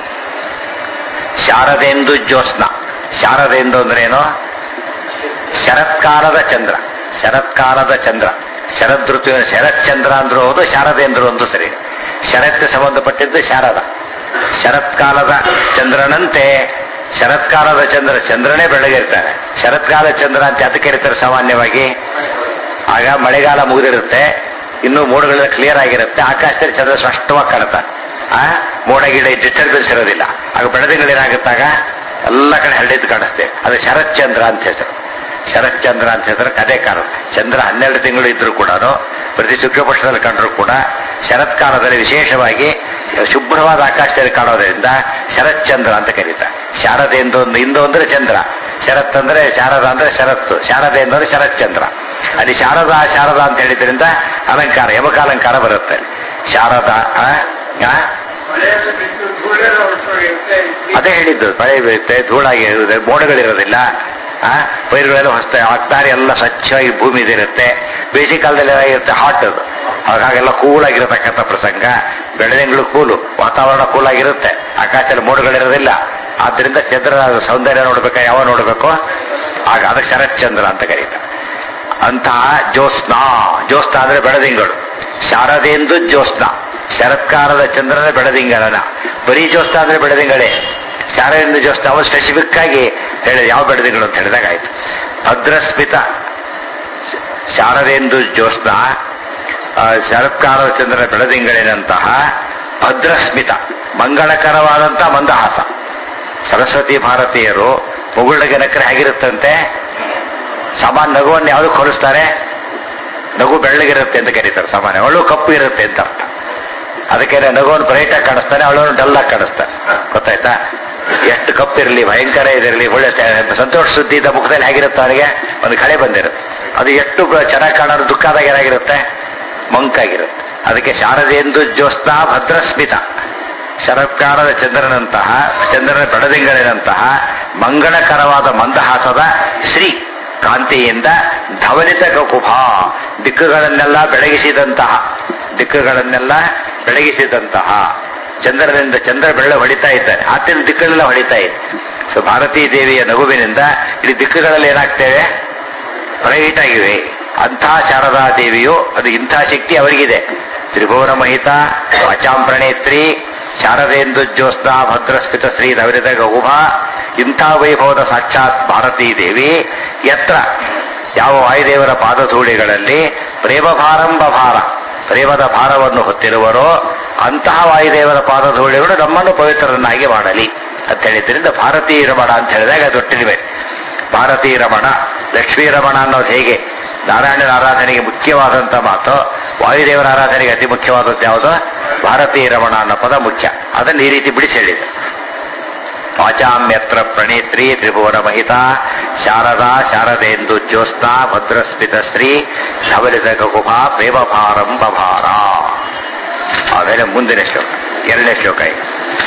Speaker 1: ಶಾರದೆಂದು ಜ್ಯೋತ್ಸ್ನ ಶಾರದೆಂದು ಅಂದ್ರೆ ಏನು ಶರತ್ಕಾಲದ ಚಂದ್ರ ಶರತ್ಕಾಲದ ಚಂದ್ರ ಶರದ್ ಋತು ಶರತ್ ಚಂದ್ರ ಅಂದ್ರೂ ಹೌದು ಶಾರದೇಂದ್ರು ಒಂದು ಸರಿ ಶರತ್ಗೆ ಸಂಬಂಧಪಟ್ಟಿದ್ದು ಶಾರದ ಶರತ್ಕಾಲದ ಚಂದ್ರನಂತೆ ಶರತ್ಕಾಲದ ಚಂದ್ರ ಚಂದ್ರನೇ ಬೆಳಗಿರ್ತಾನೆ ಶರತ್ಕಾಲ ಚಂದ್ರ ಅಂತ ಅದಕ್ಕೆ ಕರೀತಾರೆ ಸಾಮಾನ್ಯವಾಗಿ ಆಗ ಮಳೆಗಾಲ ಮುಗಿದಿರುತ್ತೆ ಇನ್ನು ಮೋಡಗಳೆಲ್ಲ ಕ್ಲಿಯರ್ ಆಗಿರುತ್ತೆ ಆಕಾಶದಲ್ಲಿ ಚಂದ್ರ ಸ್ಪಷ್ಟವಾಗಿ ಕಾಣುತ್ತೆ ಆ ಮೋಡ ಗಿಡ ಡಿಸ್ಟರ್ಬೆನ್ಸ್ ಇರೋದಿಲ್ಲ ಆಗ ಬೆಳದಿಂಗಳೇನಾಗುತ್ತಾಗ ಎಲ್ಲ ಕಡೆ ಹರಡಿದ್ದು ಕಾಣಿಸ್ತೇವೆ ಅದು ಶರತ್ಚಂದ್ರ ಅಂತ ಹೆಸರು ಶರತ್ಚಂದ್ರ ಅಂತ ಹೆಸರು ಕದೇ ಕಾಲ ಚಂದ್ರ ಹನ್ನೆರಡು ತಿಂಗಳು ಇದ್ರೂ ಕೂಡ ಪ್ರತಿ ಶುಕ್ಲಪಕ್ಷದಲ್ಲಿ ಕಂಡರೂ ಕೂಡ ಶರತ್ಕಾಲದಲ್ಲಿ ವಿಶೇಷವಾಗಿ ಶುಭ್ರವಾದ ಆಕಾಶದಲ್ಲಿ ಕಾಣೋದ್ರಿಂದ ಶರತ್ಚಂದ್ರ ಅಂತ ಕರೀತಾರೆ ಶಾರದೆ ಎಂದು ಒಂದು ಇಂದು ಅಂದ್ರೆ ಚಂದ್ರ ಶರತ್ ಅಂದ್ರೆ ಶಾರದ ಅಂದ್ರೆ ಶರತ್ತು ಶಾರದೆ ಅಂದ್ರೆ ಶರತ್ಚಂದ್ರ ಅಲ್ಲಿ ಶಾರದಾ ಶಾರದಾ ಅಂತ ಹೇಳಿದ್ರಿಂದ ಅಲಂಕಾರ ಯಮಕಾಲಂಕಾರ ಬರುತ್ತೆ ಶಾರದಾ ಆ? ಆ?
Speaker 2: ಮಳೆಯಲ್ಲಿ ಬಿದ್ದು ಧೂಳೆಲ್ಲ ಹೊರಟೋಗಿರುತ್ತೆ
Speaker 1: ಅದೇ ಹೇಳಿದ್ದು ಮಳೆ ಬೀಳುತ್ತೆ ಧೂಳಾಗಿ ಇರುತ್ತೆ ಮೋಡಗಳಿರೋದಿಲ್ಲ ಆ ಪೈರುಗಳೆಲ್ಲ ಹೊಸ್ತಾ ಆಗ್ತಾರೆ ಎಲ್ಲ ಸ್ವಚ್ಛವಾಗಿ ಭೂಮಿ ಇದಿರುತ್ತೆ ಬೇಸಿಗೆ ಕಾಲದಲ್ಲಿ ಏನಾಗಿರುತ್ತೆ ಹಾಟ್ ಅದು ಹಾಗಾಗೆಲ್ಲ ಕೂಲಾಗಿರತಕ್ಕಂಥ ಪ್ರಸಂಗ ಬೆಳದಿಂಗಳು ಕೂಲು ವಾತಾವರಣ ಕೂಲಾಗಿರುತ್ತೆ ಆಕಾಶದಲ್ಲಿ ಮೋಡಗಳಿರೋದಿಲ್ಲ ಆದ್ರಿಂದ ಚಂದ್ರನ ಸೌಂದರ್ಯ ನೋಡ್ಬೇಕಾ ಯಾವ ನೋಡ್ಬೇಕು ಆಗ ಅದಕ್ಕೆ ಶರತ್ಚಂದ್ರ ಅಂತ ಕರೀತಾರೆ ಅಂತಹ ಜ್ಯೋತ್ಸ್ನ ಜ್ಯೋತ್ಸ್ನ ಅಂದ್ರೆ ಬೆಳದಿಂಗಳು ಶಾರದೆಂದು ಜ್ಯೋತ್ಸ್ನ ಶರತ್ಕಾಲದ ಚಂದ್ರನ ಬೆಳದಿಂಗಳನ ಬರೀ ಜ್ಯೋತ್ಸ್ನ ಅಂದ್ರೆ ಬೆಳದಿಂಗಳೇ ಶಾರದೆಂದು ಜ್ಯೋತ್ಸ್ನ ಅವನು ಸ್ಪೆಸಿಫಿಕ್ ಆಗಿ ಹೇಳಿದ ಯಾವ ಬೆಳದಿಂಗಳು ಅಂತ ಹೇಳಿದಾಗ ಆಯ್ತು ಭದ್ರಸ್ಮಿತ ಶಾರದೆಂದು ಜ್ಯೋತ್ಸ್ನ ಆ, ಶರತ್ಕಾಲದ ಚಂದ್ರನ ಬೆಳದಿಂಗಳಿನಂತಹ ಭದ್ರಸ್ಮಿತ ಮಂಗಳಕರವಾದಂತಹ ಮಂದಹಾಸ ಸರಸ್ವತಿ ಭಾರತೀಯರು ಮುಗುಳ್ನಗೆ ನಕ್ಕರೆ ಹೇಗಿರುತ್ತಂತೆ ಸಾಮಾನ್ಯ ನಗುವನ್ನು ಯಾವುದು ಹೋಲಿಸ್ತಾರೆ ನಗು ಬೆಳ್ಳಗಿರುತ್ತೆ ಅಂತ ಕರೀತಾರೆ ಸಾಮಾನ್ಯ ಅವಳು ಕಪ್ಪು ಇರುತ್ತೆ ಅಂತ ಅರ್ಥ ಅದಕ್ಕೆ ನಗುವನ್ನು ಬ್ರೈಟ್ ಆಗಿ ಕಾಣಿಸ್ತಾನೆ ಅವಳನ್ನು ಡಲ್ ಆಗಿ ಕಾಣಿಸ್ತಾನೆ ಗೊತ್ತಾಯ್ತಾ ಎಷ್ಟು ಕಪ್ಪಿರಲಿ ಭಯಂಕರ ಇದಿರಲಿ ಒಳ್ಳೆ ಸ- ಸಂತೋಷ ಸುದ್ದಿ ಇದ್ದ ಮುಖದಲ್ಲಿ ಹೇಗಿರುತ್ತೆ ಅವನಿಗೆ ಒಂದು ಕಳೆ ಬಂದಿರುತ್ತೆ ಅದು ಎಷ್ಟು ಬ- ಚೆನ್ನಾಗಿ ಕಾಣೋದು ದುಃಖ ಆದಾಗ ಏನಾಗಿರುತ್ತೆ ಮಂಕಾಗಿರುತ್ತೆ ಅದಕ್ಕೆ ಶಾರದೆಂದು ಜ್ಯೋತ್ಸ್ನಾ ಭದ್ರಸ್ಮಿತ ಶರತ್ಕಾಲದ ಚಂದ್ರನಂತಹ ಚಂದ್ರನ ಬೆಳದಿಂಗಳಿನಂತಹ ಮಂಗಳಕರವಾದ ಮಂದಹಾಸದ ಶ್ರೀ ಕಾಂತಿಯಿಂದ ಧವಲಿತ ಕುಭ ದಿಕ್ಕುಗಳನ್ನೆಲ್ಲ ಬೆಳಗಿಸಿದಂತಹ ದಿಕ್ಕುಗಳನ್ನೆಲ್ಲ ಬೆಳಗಿಸಿದಂತಹ ಚಂದ್ರನಿಂದ ಚಂದ್ರ ಬೆಳ್ಳ ಹೊಡಿತಾ ಇದ್ದಾನೆ ಆತಿನ ದಿಕ್ಕುಗಳೆಲ್ಲ ಹೊಡಿತಾ ಇದೆ ಸೊ ಭಾರತೀ ದೇವಿಯ ನಗುವಿನಿಂದ ಇಡೀ ದಿಕ್ಕುಗಳಲ್ಲಿ ಏನಾಗ್ತೇವೆ ಬ್ರೈಟ್ ಆಗಿವೆ ಅಂಥ ಶಾರದಾ ದೇವಿಯು ಅದು ಇಂಥ ಶಕ್ತಿ ಅವರಿಗಿದೆ ತ್ರಿಭುವನ ಮಹಿತ ವಾಚಾಂ ಪ್ರಣೇತ್ರಿ ಶಾರದೇಂದು ಜ್ಯೋತ್ಸ್ನಾ ಭದ್ರಸ್ಫಿತ ಶ್ರೀ ನವರಿತ ಗಹುಭ ಇಂಥ ವೈಭವದ ಸಾಕ್ಷಾತ್ ಭಾರತೀ ದೇವಿ ಯತ್ರ ಯಾವ ವಾಯುದೇವರ ಪಾದಧೂಳಿಗಳಲ್ಲಿ ಪ್ರೇಮಭಾರಂಭ ಭಾರ ಪ್ರೇಮದ ಭಾರವನ್ನು ಹೊತ್ತಿರುವರೋ ಅಂತಹ ವಾಯುದೇವರ ಪಾದಧೂಳಿಗಳು ನಮ್ಮನ್ನು ಪವಿತ್ರರನ್ನಾಗಿ ಮಾಡಲಿ ಅಂತ ಹೇಳಿದ್ರಿಂದ ಭಾರತೀ ರಮಣ ಅಂತ ಹೇಳಿದಾಗ ದೊಡ್ಡ ಭಾರತೀ ರಮಣ ಲಕ್ಷ್ಮೀ ರಮಣ ಅನ್ನೋದು ಹೇಗೆ ನಾರಾಯಣನ ಆರಾಧನೆಗೆ ಮುಖ್ಯವಾದಂತ ಮಾತು ವಾಯುದೇವರ ಆರಾಧನೆಗೆ ಅತಿ ಮುಖ್ಯವಾದದ್ದು ಯಾವುದು ಭಾರತೀಯ ರಮಣ ಅನ್ನೋ ಪದ ಮುಖ್ಯ ಅದನ್ನು ಈ ರೀತಿ ಬಿಡಿಸಿ ಹೇಳಿದೆ ವಾಚಾಮ್ಯತ್ರ ಪ್ರಣೇತ್ರಿ ತ್ರಿಭುವನ ಮಹಿತ ಶಾರದಾ ಶಾರದೇಂದು ಜ್ಯೋತ್ಸ್ನಾ ಭದ್ರಸ್ಮಿತ ಸ್ತ್ರೀ ಧವಲಿತ ಗಗುಭ ಪ್ರೇಮಭಾರಂ ಬಭಾರ ಆಮೇಲೆ ಮುಂದಿನ ಶ್ಲೋಕ ಎರಡನೇ ಶ್ಲೋಕ ಇದು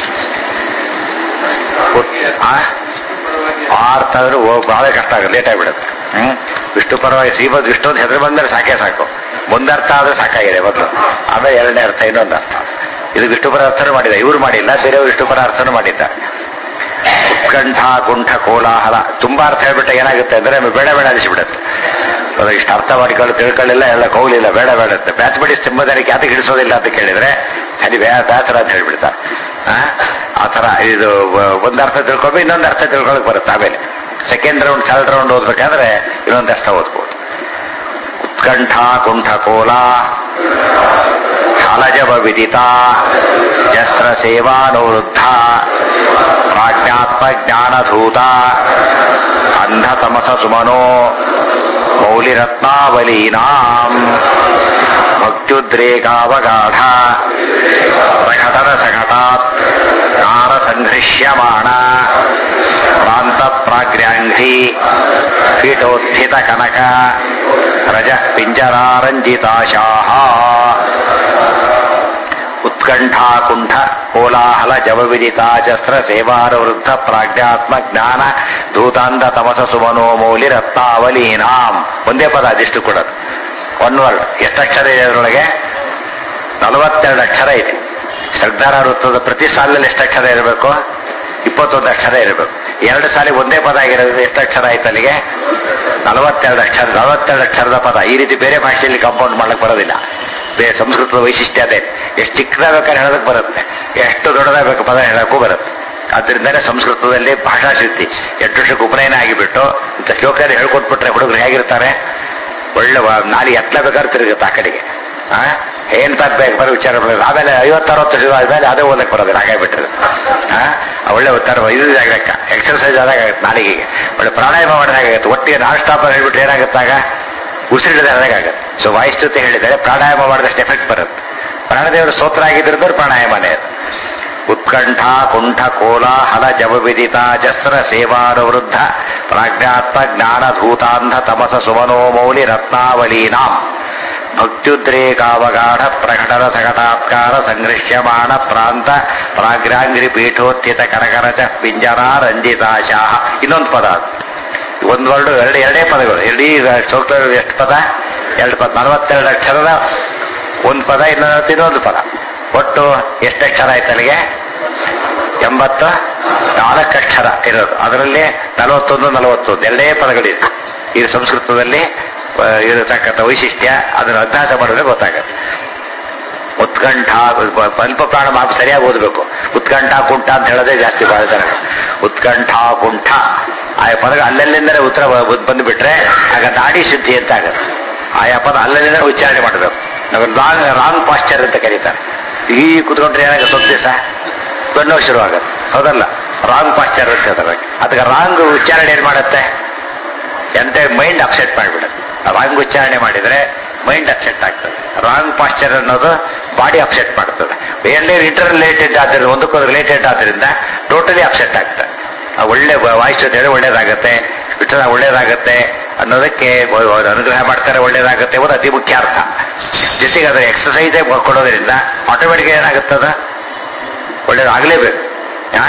Speaker 1: ಉತ್- ಆ? ಅರ್ಥ ಆದ್ರೆ ಹೋಗ್ ಬಹಳ ಕಷ್ಟ ಆಗುತ್ತೆ ಲೇಟ್ ಆಗಿಬಿಡುತ್ತೆ ಹ್ಮ್ ವಿಷ್ಣು ಪರವಾಗಿ ಶ್ರೀಮದ್ ವಿಷ್ಣು ಅಂತ ಹೆಸರು ಬಂದ್ರೆ ಸಾಕೇ ಸಾಕು ಮುಂದರ್ಥ ಆದ್ರೆ ಸಾಕಾಗಿದೆ ಮೊದಲು ಆಮೇಲೆ ಎರಡನೇ ಅರ್ಥ ಇನ್ನೊಂದು ಅರ್ಥ ಇದು ವಿಷ್ಣು ಪರ ಅರ್ಥನೂ ಮಾಡಿದ ಇವ್ರು ಮಾಡಿಲ್ಲ ಬೇರೆಯವರು ವಿಷ್ಣು ಪರ ಅರ್ಥನೂ ಮಾಡಿದ್ದ ಉತ್ಕಂಠ ಕುಂಠ ಕೋಲಾಹಲ ತುಂಬಾ ಅರ್ಥ ಹೇಳ್ಬಿಟ್ಟ ಏನಾಗುತ್ತೆ ಅಂದ್ರೆ ನಮ್ಗೆ ಬೇಡ ಬೇಡ ಅನಿಸ್ಬಿಡುತ್ತೆ ಅದು ಇಷ್ಟು ಅರ್ಥ ಮಾಡಿಕೊಂಡು ತಿಳ್ಕೊಳ್ಳಿಲ್ಲ ಎಲ್ಲ ಕೌಲಿಲ್ಲ ಬೇಡ ಬೇಡ ಅಂತ ಮ್ಯಾಥಮೆಟಿಕ್ಸ್ ತುಂಬದನಿಗೆ ಯಾತಕ್ಕೆ ಹಿಡಿಸೋದಿಲ್ಲ ಅಂತ ಕೇಳಿದ್ರೆ ಅಲ್ಲಿ ಬ್ಯಾ ಬ್ಯಾಸರ ಅಂತ ಹೇಳ್ಬಿಡ್ತಾರೆ ಆ? ಆ ಥರ ಇದು ವ- ಒಂದು ಅರ್ಥ ತಿಳ್ಕೊಬೇಕು ಇನ್ನೊಂದು ಅರ್ಥ ತಿಳ್ಕೊಳಕ್ ಬರುತ್ತೆ ಆಮೇಲೆ ಸೆಕೆಂಡ್ ರೌಂಡ್ ಥರ್ಡ್ ರೌಂಡ್ ಓದ್ಬೇಕಾದ್ರೆ ಇನ್ನೊಂದು ಅರ್ಥ ಓದ್ಬೋದು ಉತ್ಕಂಠ ಕುಂಠ ಕೋಲ ಹಲಜವ ವಿದಿತ ಶಸ್ತ್ರ ಸೇವಾನುವೃದ್ಧ ಪ್ರಾಜ್ಞಾತ್ಮ ಜ್ಞಾನಧೂತ ಅಂಧತಮಸ ಸುಮನೋ ಮೌಲಿರತ್ನಾವಲೀನಾಂ ಭಕ್ತ್ಯುದ್ರೇಕಾವಗಾಢ ಪ್ರಕಟನ ಸಕಟಾತ್ ಕಾರ ಸಂಘೃಶ್ಯಮಾಣ ಪ್ರಾಂತ ಪ್ರಾಗ್ರ್ಯಾಂಘ್ರಿ ಪೀಠೋತ್ಥಿತ ಕನಕ ರಜ ಪಿಂಜರಾರಂಜಿತಾಶಾಹ ಉತ್ಕಂಠ ಕುಂಠ ಕೋಲಾಹಲ ಜವವಿದಿತ ಜಸ್ತ್ರ ಸೇವಾರವೃದ್ಧ ಪ್ರಾಜ್ಞಾತ್ಮ ಜ್ಞಾನ ಧೂತಾಂಧ ತಮಸ ಸುಮನೋ ಮೌಲಿ ರತ್ನಾವಲೀನಾಂ ಒಂದೇ ಪದ ಅದಿಷ್ಟು ಕೊಡೋದು ಒನ್ ವರ್ಡ್ ಎಷ್ಟು ಅಕ್ಷರ ಇದೆ ಅದರೊಳಗೆ ನಲವತ್ತೆರಡು ಅಕ್ಷರ ಇದೆ ಸರ್ದಾರ ವೃತ್ತದ ಪ್ರತಿ ಸಾಲಿನಲ್ಲಿ ಎಷ್ಟು ಅಕ್ಷರ ಇರಬೇಕು ಇಪ್ಪತ್ತೊಂದು ಅಕ್ಷರ ಇರಬೇಕು ಎರಡು ಸಾಲಿ ಒಂದೇ ಪದ ಆಗಿರೋದು ಎಷ್ಟು ಅಕ್ಷರ ಆಯ್ತು ಅಲ್ಲಿಗೆ ನಲವತ್ತೆರಡು ಅಕ್ಷರ ನಲವತ್ತೆರಡು ಅಕ್ಷರದ ಪದ ಈ ರೀತಿ ಬೇರೆ ಭಾಷೆಯಲ್ಲಿ ಕಾಂಪೌಂಡ್ ಮಾಡಕ್ ಬರೋದಿಲ್ಲ ಬೇರೆ ಸಂಸ್ಕೃತದ ವೈಶಿಷ್ಟ್ಯ ಅದೇ ಎಷ್ಟು ಚಿಕ್ಕದಾಗಬೇಕಾದ್ರೆ ಹೇಳೋದಕ್ಕೆ ಬರುತ್ತೆ ಎಷ್ಟು ದೊಡ್ಡದಾಗಬೇಕು ಪದ ಹೇಳಕ್ಕೂ ಬರುತ್ತೆ ಆದ್ರಿಂದಲೇ ಸಂಸ್ಕೃತದಲ್ಲಿ ಭಾಷಾ ಶಕ್ತಿ ಎಂಟು ವರ್ಷಕ್ಕೆ ಉಪನಯನ ಆಗಿಬಿಟ್ಟು ಇಂಥ ಶ್ಲೋಕ ಹೇಳ್ಕೊಟ್ಬಿಟ್ರೆ ಹುಡುಗರು ಹೇಗಿರ್ತಾರೆ ಒಳ್ಳೆ ವ- ನಾಲಿ ಎತ್ತಲೇಬೇಕಾದ್ರೆ ತಿರುಗುತ್ತೆ ಆ ಕಡೆಗೆ ಆ? ಏನ್ ತಗ್ಬೇಕು ಬರೋ ವಿಚಾರ ಬರೋದು ಆಮೇಲೆ ಐವತ್ತರವತ್ತು ಶುರು ಆದ್ಮೇಲೆ ಅದೇ ಓದಕ್ಕೆ ಬರೋದು ಹಾಗೆ ಬಿಟ್ಟರೆ ಹಾ ಒಳ್ಳೆ ಉತ್ತರ ಇದು ಲೆಕ್ಕ ಎಕ್ಸರ್ಸೈಸ್ ಆದಾಗ ಆಗುತ್ತೆ ನಾಲಿಗೆಗೆ ಒಳ್ಳೆ ಪ್ರಾಣಾಯಾಮ ಮಾಡಿದಾಗುತ್ತೆ ಒಟ್ಟಿಗೆ ನಾನ್ ಸ್ಟಾಪ್ ಹೇಳ್ಬಿಟ್ರೆ ಏನಾಗುತ್ತಾಗ ಉಸಿರಿಡಿದಾಗ ಆಗುತ್ತೆ ಸೊ ವಾಯ್ಸ್ ಜೊತೆ ಹೇಳಿದರೆ ಪ್ರಾಣಾಯಾಮ ಮಾಡಿದಷ್ಟು ಎಫೆಕ್ಟ್ ಬರುತ್ತೆ ಪ್ರಾಣದೇವರು ಸ್ತೋತ್ರ ಆಗಿದ್ರಿಂದ ಪ್ರಾಣಾಯಾಮನೇ ಅದು ಉತ್ಕಂಠ ಕುಂಠ ಕೋಲಾಹಲ ಜವ ವಿದಿತ ಜಸ್ರ ಸೇವಾನುವೃದ್ಧ ಪ್ರಾಜ್ಞಾತ್ಮ ಜ್ಞಾನ ಧೂತಾಂಧ ತಮಸ ಸುಮನೋ ಮೌಲಿ ರತ್ನಾವಳೀನಾಂ ಭಕ್ತ್ಯುದ್ರೇಕಾವಗಾಢ ಪ್ರಕಟನ ಸಕಟಾತ್ಕಾರ ಸಂಘೃಶ್ಯಮಾಣ ಪ್ರಾಂತ ಪ್ರಾಗ್ರಾಂಗ್ರಿ ಪೀಠೋತ್ಥಿತ ಕರಕರಚ ಪಿಂಜರ ರಂಜಿತಾಶಾಹ ಇನ್ನೊಂದು ಪದ ಅದು. ಒಂದು ವರ್ಡು ಎರಡು ಎರಡೇ ಪದಗಳು ಇಡೀ ಸೂಕ್ತ ಎಷ್ಟು ಪದ ಎರಡು ಪದ ನಲವತ್ತೆರಡು ಅಕ್ಷರದ ಒಂದು ಪದ ಇನ್ನೊಂದು ಇನ್ನೊಂದು ಪದ ಒಟ್ಟು ಎಷ್ಟು ಅಕ್ಷರ ಆಯ್ತು ಅಲ್ಲಿಗೆ ಎಂಬತ್ತು ನಾಲ್ಕು ಅಕ್ಷರ ಇರೋದು ಅದರಲ್ಲಿ ನಲವತ್ತೊಂದು ನಲವತ್ತೊಂದು ಎರಡೇ ಪದಗಳಿದೆ ಇದು ಸಂಸ್ಕೃತದಲ್ಲಿ ಆ, ಇರತಕ್ಕಂಥ ವೈಶಿಷ್ಟ್ಯ ಅದನ್ನು ಅಭ್ಯಾಸ ಮಾಡಿದ್ರೆ ಗೊತ್ತಾಗುತ್ತೆ ಉತ್ಕಂಠ ಪ- ಅಲ್ಪ ಪ್ರಾಣ ಮಾಪು ಸರಿಯಾಗಿ ಓದಬೇಕು ಉತ್ಕಂಠ ಕುಂಠ ಅಂತ ಹೇಳೋದೇ ಜಾಸ್ತಿ ಬಹಳ ಜನ ಉತ್ಕಂಠ ಕುಂಠ ಆಯಾ ಪದಗಳು ಅಲ್ಲಲ್ಲಿಂದಲೇ ಉತ್ತರ ಬ- ಬಂದುಬಿಟ್ರೆ ಆಗ ನಾಡಿ ಶುದ್ಧಿ ಅಂತ ಆಗುತ್ತೆ ಆಯಾ ಪದ ಅಲ್ಲಲ್ಲಿಂದಲೇ ಉಚ್ಚಾರಣೆ ಮಾಡಬೇಕು ನಾವು ರಾಂಗ್ ರಾಂಗ್ ಪಾಶ್ಚರ್ ಅಂತ ಕರೀತಾರೆ ಈ ಕುತ್ಕೊಂಡ್ರೆ ಏನಾಗುತ್ತೆ ಸ್ವಲ್ಪ ದಿವಸ ಬೆನ್ನೋ ಶುರು ಆಗುತ್ತೆ ಹೌದಲ್ಲ ರಾಂಗ್ ಪಾಶ್ಚರ್ ಅಂತ ಹೇಳ್ತಾರೆ ಅದಕ್ಕೆ ರಾಂಗ್ ಉಚ್ಚಾರಣೆ ಏನ್ ಮಾಡುತ್ತೆ ಎಂತ ಮೈಂಡ್ ಅಪ್ಸೆಟ್ ಮಾಡಿಬಿಡುತ್ತೆ ರಾಂಗ್ ಉಚ್ಚಾರಣೆ ಮಾಡಿದ್ರೆ ಮೈಂಡ್ ಅಪ್ಸೆಟ್ ಆಗ್ತದೆ ರಾಂಗ್ ಪಾಶ್ಚರ್ ಅನ್ನೋದು ಬಾಡಿ ಅಪ್ಸೆಟ್ ಮಾಡ್ತದೆ ಎಲ್ಲಿ ಇಂಟರ್ ರಿಲೇಟೆಡ್ ಆದ್ದರಿಂದ ಒಂದಕ್ಕೊಂದು ರಿಲೇಟೆಡ್ ಆದ್ರಿಂದ ಟೋಟಲಿ ಅಪ್ಸೆಟ್ ಆಗ್ತದೆ ಆ ಒಳ್ಳೆ ವಾಯ್ಸ್ ಜೊತೆ ಒಳ್ಳೇದಾಗತ್ತೆ ವಿಠಲ ಒಳ್ಳೇದಾಗತ್ತೆ ಅನ್ನೋದಕ್ಕೆ ಅವ್ರು ಅನುಗ್ರಹ ಮಾಡ್ತಾರೆ ಒಳ್ಳೇದಾಗತ್ತೆ ಒಂದು ಅತಿ ಮುಖ್ಯ ಅರ್ಥ ಜೊತೆಗೆ ಅದರ ಎಕ್ಸಸೈಸೇ ಕೊಡೋದ್ರಿಂದ ಆಟೋಮೆಟಿಕ್ ಏನಾಗುತ್ತದ ಒಳ್ಳೇದಾಗಲೇಬೇಕು ಆ?